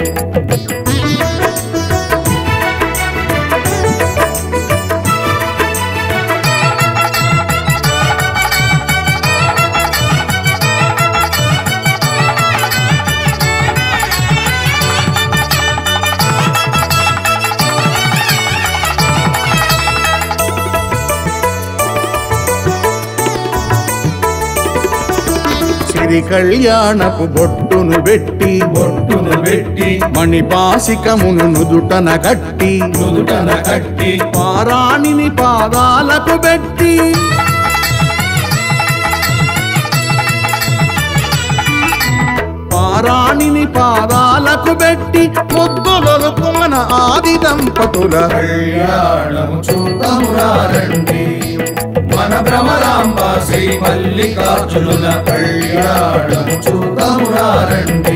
సిరి కళ్యాణపు బొట్టును పెట్టి బొట్టును పెట్టి మణిపాసికమును నుదుటన కట్టి నుదుటన కట్టి పారాణిని పాదాలకు పెట్టి పారాణిని పాదాలకు పెట్టి ముద్దులకు మన ఆది దంపతుల కళ్యాణము చూడమురారండి మన భ్రమరాంబ శ్రీ మల్లికార్జునుల కళ్యాణము చూడమురారండి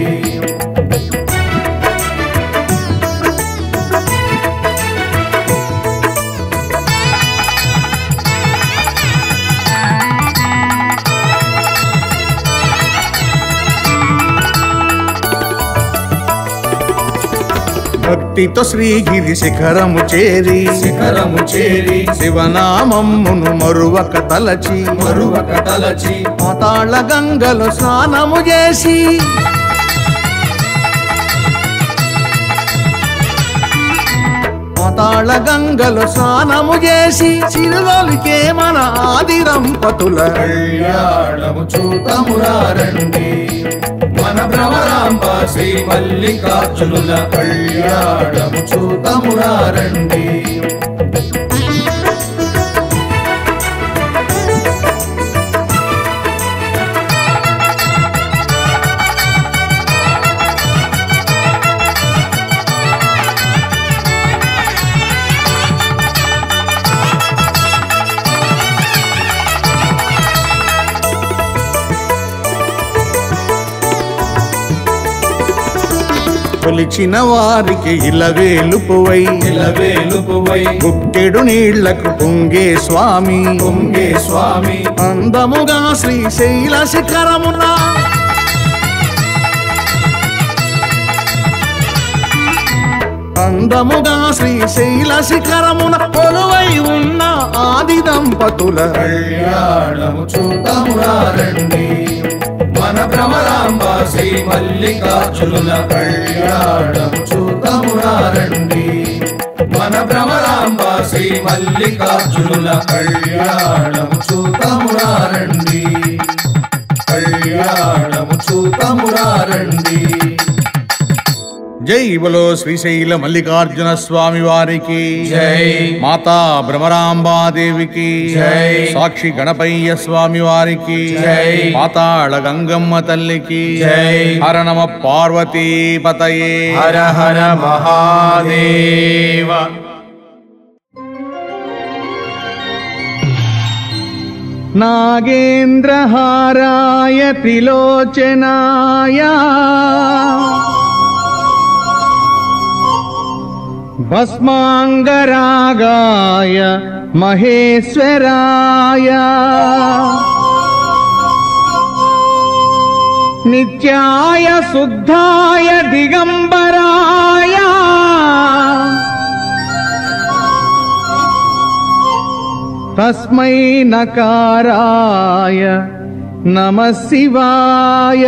భక్తితో శ్రీగిరి శిఖరము చేరి శిఖరము చేరి శివనామమ్మును మరువక తలచి మరువక తలచి పాతాళ గంగలో స్నానము చేసి పాతాళ గంగలో స్నానము చేసి చిరులోలికే మన ఆది దంపతుల కళ్యాణము చూడమురారండి మన భ్రమరాంబ శ్రీ మల్లికార్జునుల కళ్యాణము చూతమురారండి కొలిచిన వారికి ఇలవేలుపువై ఇలవేలుపువై గుక్కెడు నీళ్లకు పొంగే స్వామి పొంగే స్వామి అందముగా శ్రీశైల శిఖరమున అందముగా శ్రీశైల శిఖరమున కొలువై ఉన్న ఆది దంపతుల కళ్యాణము చూడమురారండి మన భ్రమరాంబ శ్రీ మల్లికార్జునుల కళ్యాణము చూతమురారండి మన భ్రమరాంబ శ్రీ మల్లికార్జునుల కళ్యాణము చూతమురారండి కళ్యాణము చూతమురారండి జై బలో శ్రీశైల మల్లికార్జున స్వామి వారికి జై. మాతా భ్రమరాంబాదేవికి జై. సాక్షి గణపయ్య స్వామి వారికి జై. పాతాళ గంగమ్మ తల్లికి జై. హర నమ పార్వతీ పతయే హర హర మహాదేవ నాగేంద్రహారాయ త్రిలోచనాయ భస్మాంగరాగాయ మహేశ్వరాయ నిత్యాయ శుద్ధాయ దిగంబరాయ తస్మై నకారాయ నమ శివాయ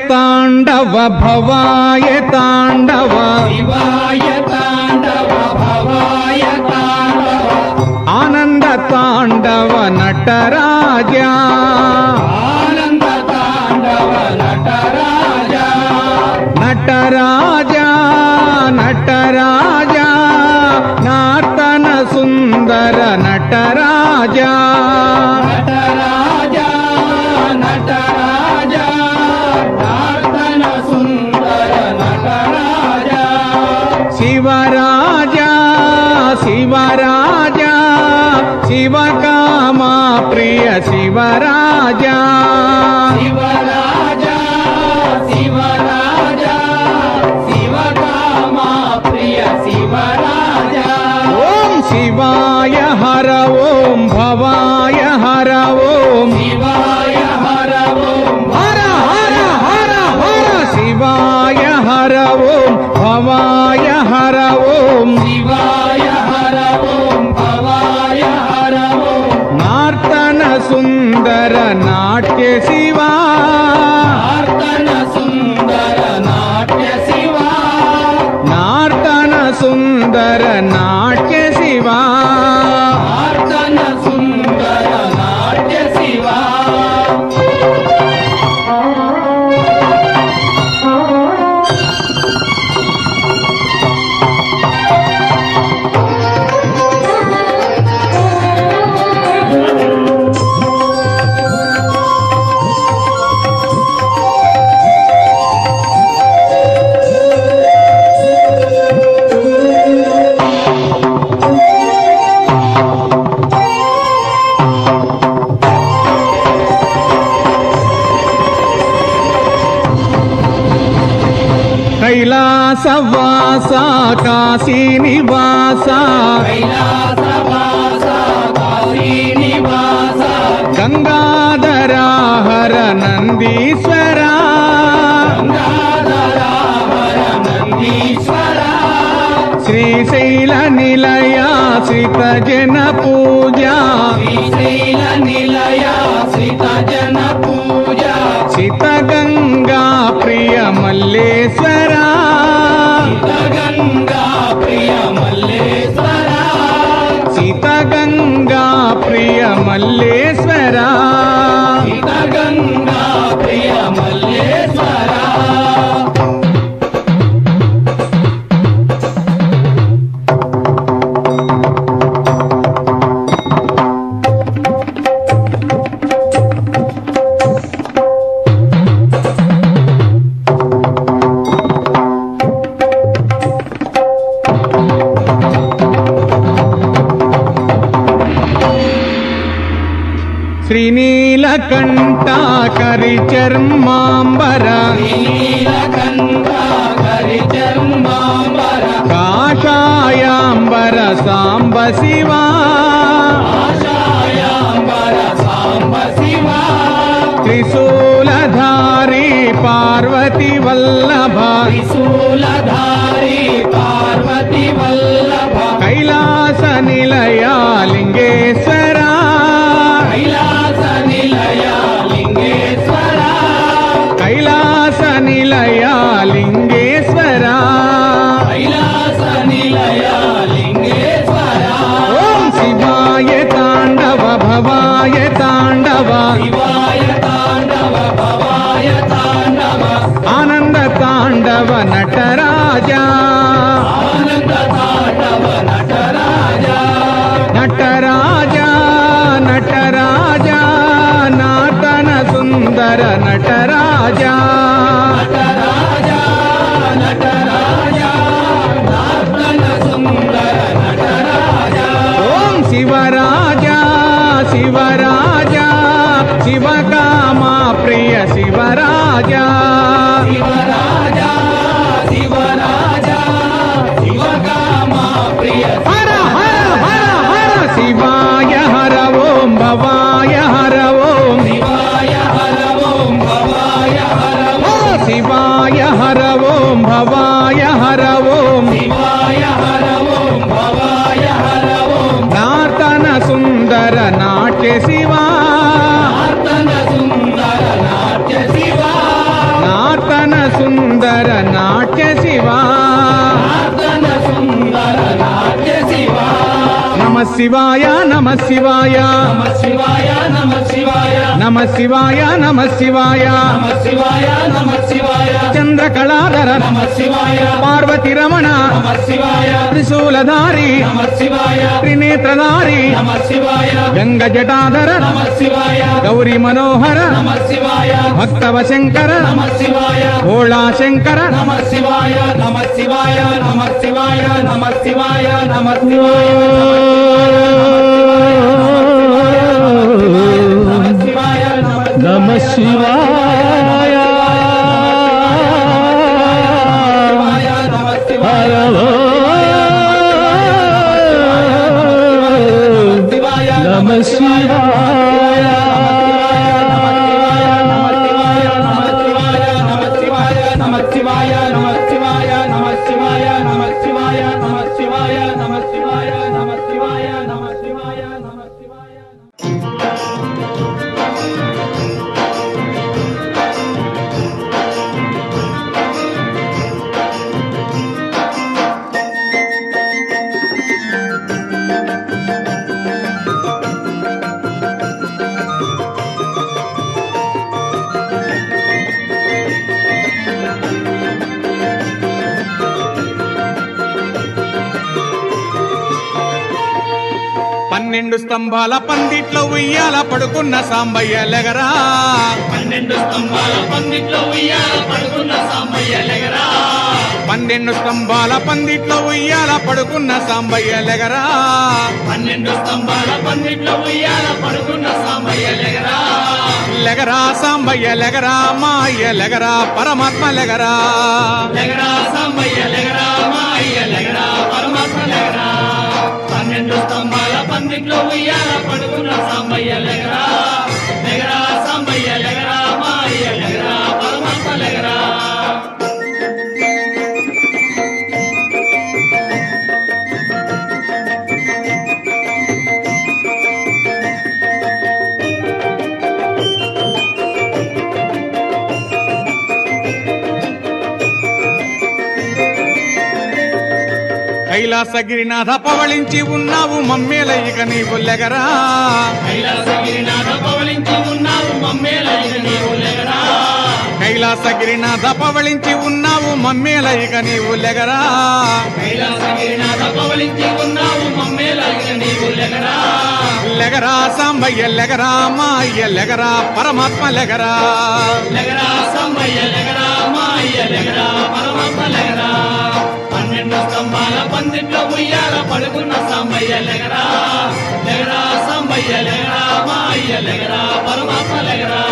తాండవ భవాయ తాండవ శివాయ తాండవ భవాయ తాండవ ఆనంద తాండవ నటరాజా ఆనంద తాండవ నటరాజా నటరాజా నటరాజా నార్తన సుందర నటరాజా నటరాజా నటరాజా ప్రార్థన సుందర నటరాజా శివరాజా శివరాజా శివకామా ప్రియ శివరాజా శివరాజా శివరాజా శివకామా ప్రియ శివరాజా ఓం శివాయ హర ఓం భవాయ హర ఓం శివాయ హర ఓం హర హర హర హర శివాయ హర ఓం భవాయ హర ఓం శివాయ హర ఓం భవాయ హర ఓం నార్తన సుందర నాట్య శివా ప్రార్థన సుందర నాట్య శివా నార్తన సుందర నాట్య శివా ప్రార్థన సుందర నాట్య శివా కైలాసవాస కాశీ నివాస కైలాసవాస కాశీనివాస గంగాధర హర నందీశ్వర గంగాధర హర నందీశ్వర శ్రీశైల నిలయ శ్రీత జన పూజ శ్రీశైల నిలయ శ్రీత జన పూజ సిత గంగా ప్రియ మల్లేశ్వర గంగా ప్రియ మల్లేశ్వర సిత గంగా ప్రియ మల్లేశ్వర గంగా ప్రియ మల్లేశ్వర శ్రీనీలకంఠ కరి చర్మాంబర నీలకంఠ కరి చర్మాంబర కాషాయాంబర సాంబ శివా ఆశాయాంబర సాంబ శివ త్రిశూలధారి పార్వతి వల్లభ త్రిశూలధారి పార్వతి వల్లభ కైలాస నిలయ లింగేశ్వర కైలాస నిలయ లింగేశ్వర కైలాస నిలయ లింగేశ్వర కైలాస నిలయ లింగేశ్వర ఓం శివాయ తాండవ భవాయ తాండవ శివాయ తాండవ భవాయ తాండవ ఆనంద తాండవ నటరాజా ఆనంద తాండవ నటరాజా నటరాజా నటరాజా నాతన సుందర నటరాజా నటరాజా నటరాజా నార్తన సుందర నటరాజా ఓం శివరాజా శివరాజా శివకామా ప్రియ శివరాజా శివరాజా శివరాజా శివకామా ప్రియ హర హర హర హర శివాయ హర ఓం భవాయ హర ఓం శివాయ హర ఓం భవాయ హర ఓ శివాయ హర ఓం భవాయ హర ఓం శివాయ హర ఓం భవాయ హర ఓం నాతన సుందర నాట్య శివా నార్తన సుందర నాట్య శివ శివాయ నమ శివాయ నమ శివాయ నమ శివాయ నమ శివాయ నమ శివాయ నమ శివాయ నమ శివాయ చంద్రకళాధర నమ శివాయ పార్వతి రమణ నమ శివాయ త్రిశూలధారి నమ శివాయ త్రినేత్రధారి నమ శివాయ గంగ జటాధర నమ శివాయ గౌరీ మనోహర నమ శివాయ భక్తవ శంకర నమ శివాయ భోళా శంకర నమ శివాయ నమ శివాయ నమ శివాయ నమ శివాయ నమ శివాయ నమ శివాయ నమ శివాయ నమ శివాయ శివాయ నమ శివాయ పన్నెండు స్తంభాల పందిట్లో ఉయ్యాల పడుకున్న సాంబయ్య లెగరా పన్నెండు స్తంభాల పందిట్లో ఉయ్యాల పడుకున్న సాంబయ్య లెగరా పన్నెండు స్తంభాల పందిట్లో ఉయ్యాల పడుకున్న సాంబయ్య లెగరా పన్నెండు స్తంభాల పందిట్లో ఉయ్యాల పడుకున్న సాంబయ్య లెగరా లెగరా సాంబయ్య లెగరా మా అయ్య లెగరా పరమాత్మ లెగరా లెగరా సాంబయ్య లెగరా మా అయ్య లెగరా పరమాత్మ లెగరా పన్నెండు స్తంభాల పందిట్లో ఉయ్యాల పడుకున్న సాంబయ్య లెగరా లెగరా సాంబయ్య లెగరా మా అయ్య లెగరా పరమాత్మ లెగరా కైలాసగిరినాథ పవళించి ఉన్నావు మమ్మేల ఇక నీవు లెగరా కైలాసగిరినాథ పవలించి ఉన్నావు మమ్మేలైన నీవు లెగరా కైలాసగిరినాథ పవళించి ఉన్నావు మమ్మేల ఇక నీవు లెగరా కైలాసగిరినాథ పవలించి ఉన్నావు మమ్మేలైన నీవు లెగరా లెగరా సాంబయ్య లెగరా మా అయ్య లెగరా పరమాత్మ లెగరా లెగరా సాంబయ్య లెగరా మా అయ్య లెగరా పరమాత్మ లెగరా పన్నెండు స్తంభాల పందిట్లో ఉయ్యాల పడుకున్న సాంబయ్య లెగరా లెగరా సాంబయ్య లెగరా మా అయ్య లెగరా పరమాత్మ లెగరా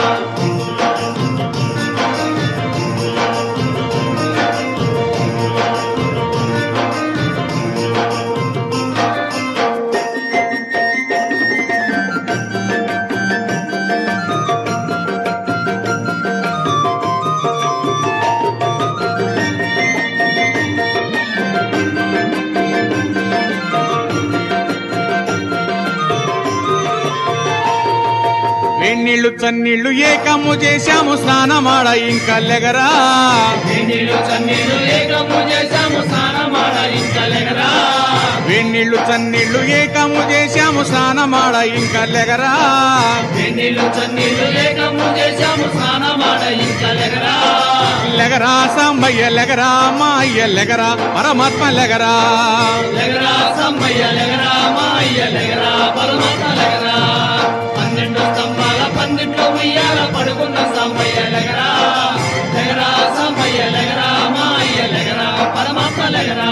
వేణీళ్లు చన్నీళ్లు ఏకము చేశాము స్నానమాడ ఇంకా లెగరా నీళ్ళు చన్నీళ్ళు ఏకము చేశాము స్నానమాడ ఇంత లెగరా వేణీళ్లు చన్నీళ్లు ఏకము చేశాము స్నానమాడ ఇంకా లెగరా నీళ్ళు చన్నీళ్ళు ఏకము చేశాము స్నానమాడ ఇంత లెగరా లెగరా సాంబయ్య లెగరా మా అయ్య లెగరా పరమాత్మ లెగరా లెగరా సాంబయ్య లెగరా మా అయ్య లెగరా పరమాత్మ లెగరా పన్నెండు స్తంభాల పందిట్లో ఉయ్యాల పడుకున్న సాంబయ్య లెగరా లెగరా సాంబయ్య లెగరా మా అయ్య లెగరా పరమాత్మ లెగరా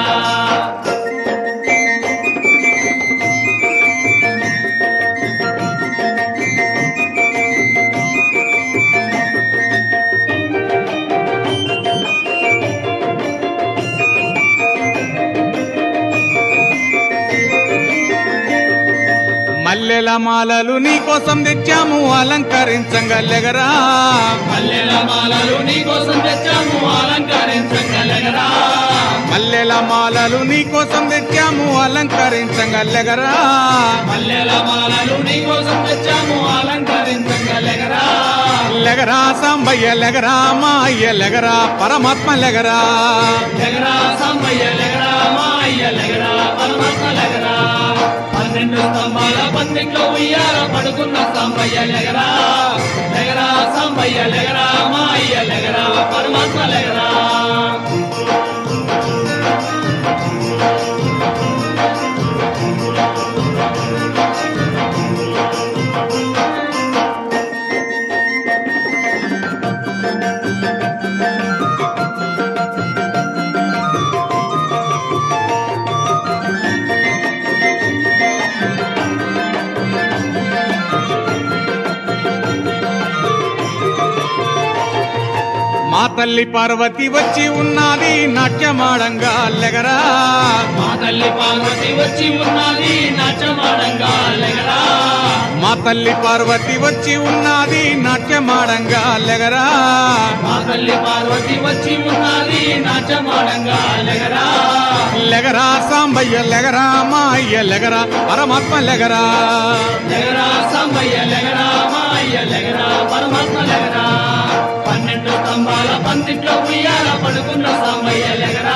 మల్లెల మాలలు నీ కోసం తెచ్చాము అలంకరించంగా లెగరా మల్లెల మాలలు నీ కోసం తెచ్చాము అలంకరించంగా లెగరా మల్లెల మాలలు నీ కోసం తెచ్చాము అలంకరించంగా లెగరా మల్లెల మాలలు నీ కోసం తెచ్చాము అలంకరించంగా లెగరా లెగరా సాంబయ్య లెగరా మా అయ్య లెగరా పరమాత్మ లెగరా లెగరా సాంబయ్య లెగరా మా అయ్య లెగరా పరమాత్మ లెగరా పన్నెండు స్తంభాల పందిట్లో ఉయ్యాల పడుకున్న సాంబయ్య లెగరా లెగరా సాంబయ్య లెగరా మా అయ్య లెగరా పరమాత్మ లెగరా మా తల్లి పార్వతి వచ్చి ఉన్నది నాట్యమాడంగా లెగరా మా తల్లి పార్వతి వచ్చి ఉన్నది నాట్యమాడంగా లెగరా మా తల్లి పార్వతి వచ్చి ఉన్నది నాట్యమాడంగా లెగరా మా తల్లి పార్వతి వచ్చి ఉన్నది నాట్యమాడంగా లెగరా లెగరా సాంబయ్య లెగరా మా అయ్య లెగరా పరమాత్మ లెగరా లెగరా సాంబయ్య లెగరా మా అయ్య లెగరా పరమాత్మ లెగరా పన్నెండు స్తంభాల పందిట్లో ఉయ్యాల పడుకున్న సాంబయ్య లెగరా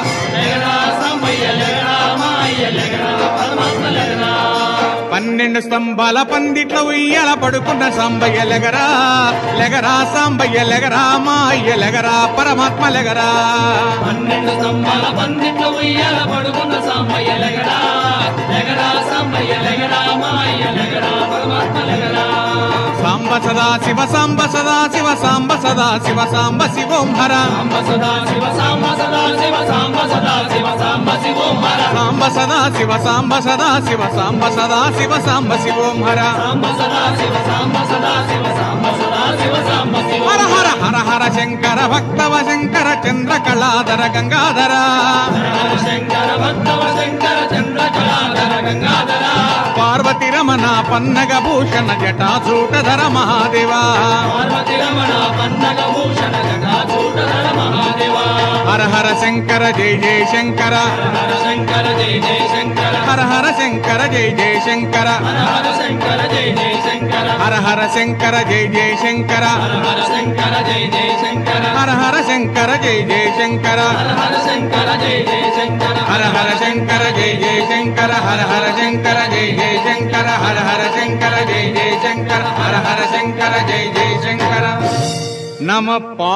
లెగరా సాంబయ్య లెగరా మా అయ్య లెగరా పరమాత్మ లెగరా పన్నెండు స్తంభాల పందిట్లో ఉయ్యాల పడుకున్న సాంబయ్య లెగరా లెగరా సాంబయ్య లెగరా మా అయ్య లెగరా పరమాత్మ లెగరా పన్నెండు స్తంభాల పందిట్లో ఉయ్యాల పడుకున్న సాంబయ్య లెగరా లెగరా సాంబయ్య లెగరా మా అయ్య లెగరా పరమాత్మ లెగరా సాంబ సదా శివ సాంబ సదా శివ సాంబ సదా శివ సాంబ శివోం హర సాంబ సదా శివ సాంబ సదా శివ సాంబ సదా శివ సాంబ శివోం హర సాంబ సదా శివ సాంబ సదా శివ సాంబ సదా శివ సాంబ శివోం హర సాంబ సదా శివ సాంబ సదా శివ సాంబ సదా శివ సాంబ శివ హర హర హర హర శంకర భక్తవ శంకర చంద్ర కళాధర గంగాధర హర శంకర భక్తవ శంకర చంద్ర కళాధర గంగాధర పార్వతి రమణ పన్నగ భూషణ జటాసూటధర మహాదేవా పార్వతి రమణ పన్నగ భూషణ జటాచూటధర మహాదేవ హర హర శంకర జయ జయ శంకర హర శంకర జయ జయ శంకర హర హర శంకర జయ జయ శంకర హర హర శంకర జయ జయ శంకర హర హర శంకర జయ జయ శంకర హర హర శంకర జయ జయ శంకర హర హర శంకర జయ జయ శంకర హర హర శంకర జయ జయ శంకర హర హర శంకర జయ జయ శంకర హర హర శంకర జయ జయ శంకర హర హర శంకర జయ జయ శంకర హర హర శంకర జయ జయ శంకర నమ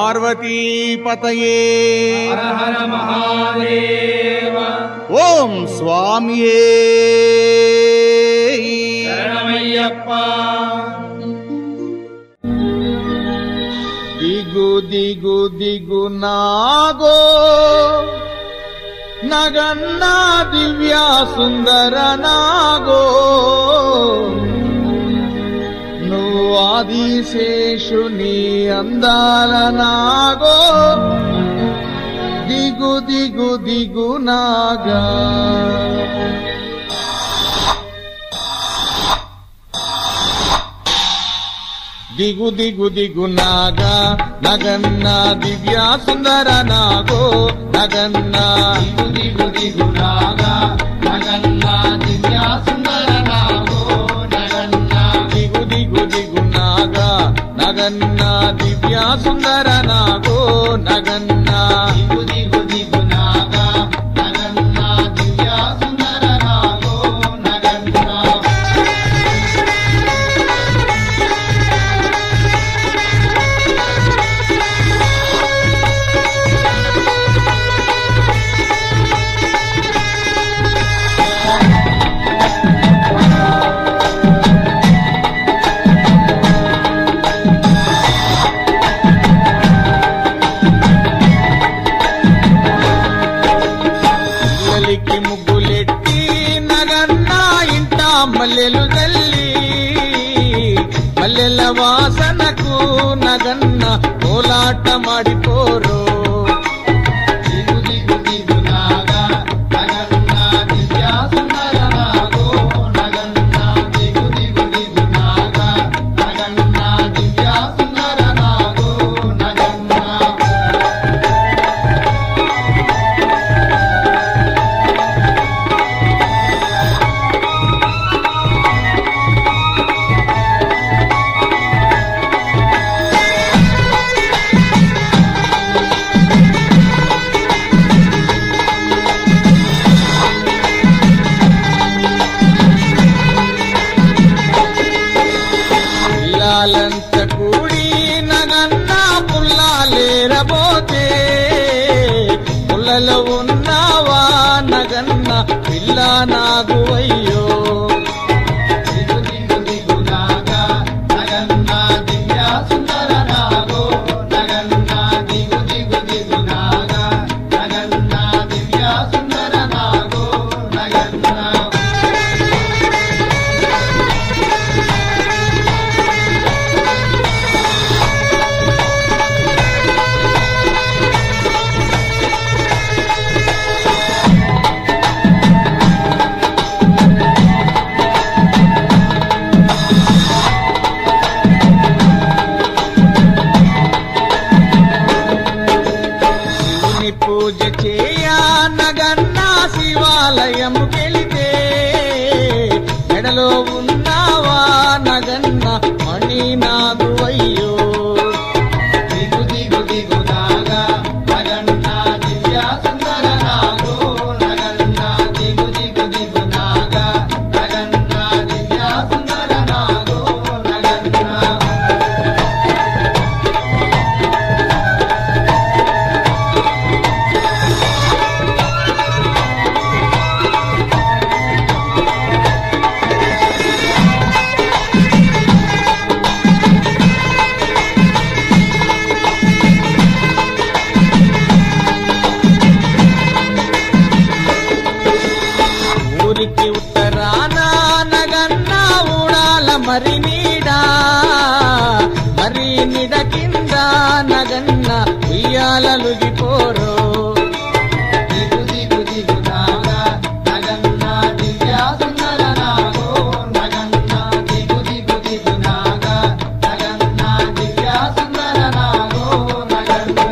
పార్వతీపతయే హర హర మహాదేవ ఓం స్వామియే శరణమయ్యప్ప దిగు దిగు దిగు నాగో నగన్న దివ్య సుందర నాగో నువ్వు ఆదిశేషుని అందాల నాగో దిగు దిగు దిగు నాగా దిగు దిగు దిగు నాగా నగన్న దివ్య సుందర నాగో నగన్న దిగు దిగు దిగు నాగా నగన్న దివ్య సుందర నాగో నగన్న దిగు దిగు దిగు నాగా నగన్న దివ్య సుందర నాగో నగన్న దిగు దిగు దిగు నాగా నగన్న దివ్య సుందర నాగో నగన్న పిల్లలకి ముగ్గులెట్టి నగన్న ఇంట మల్లెలు తల్లి మల్లెల వాసనకు నగన్న కోలాట మాడిపోరు దిగు దిగు దిగు నాగా నగన్న దివ్య సుందర నాగో నగన్న దిగు దిగు దిగు నాగా నగన్న దివ్య సుందర నాగో నగన్న కొండలో ఉన్నావా నగన్న పిల్ల నాగు అయ్యో దిగు దిగు దిగు నాగా నగన్న దివ్య సుందర నాగో నగన్న దిగు దిగు దిగు నాగా నగన్న దివ్య సుందర నాగో నగన్న శివుని పూజ చేయా నగన్న శివాలయం వెళితే మెడలో ఉన్నావా నగన్న మణి నాగు అయ్యో దిగు దిగు దిగు నాగా నగన్న దివ్య సుందర నాగో నగన్న దిగు దిగు దిగు నాగా నగన్న దివ్య సుందర నాగో నగన్న ఊరికి ఉత్తరాన నగన్న ఊడాల మరి నీడా మరి నిడ కింద నగన్న ఉయ్యాలలుగిపోరో దిగు దిగు దిగు నాగా నగన్న దివ్య సుందర నాగో నగన్న దిగు దిగు దిగు నాగా నగన్న దివ్య సుందర నాగో నగన్న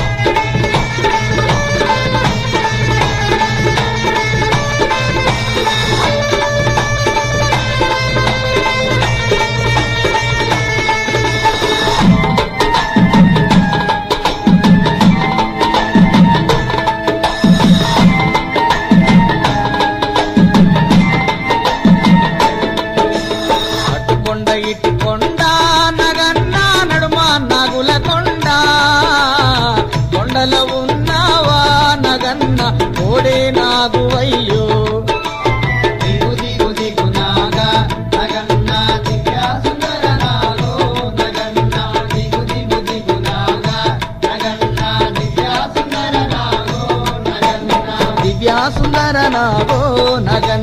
అటుకొండ ఇటుకొండ నగన్న నడుమ నాగుల కొండ కొండలో ఉన్నావా నగన్న కోడే నాగు అయ్యో దిగు దిగు దిగు నాగా నగన్న దివ్య సుందర నాగో నగన్న దిగు దిగు దిగు నాగా నగన్న దివ్య సుందర నాగో నగన్న దివ్య సుందర నాగో నగన్న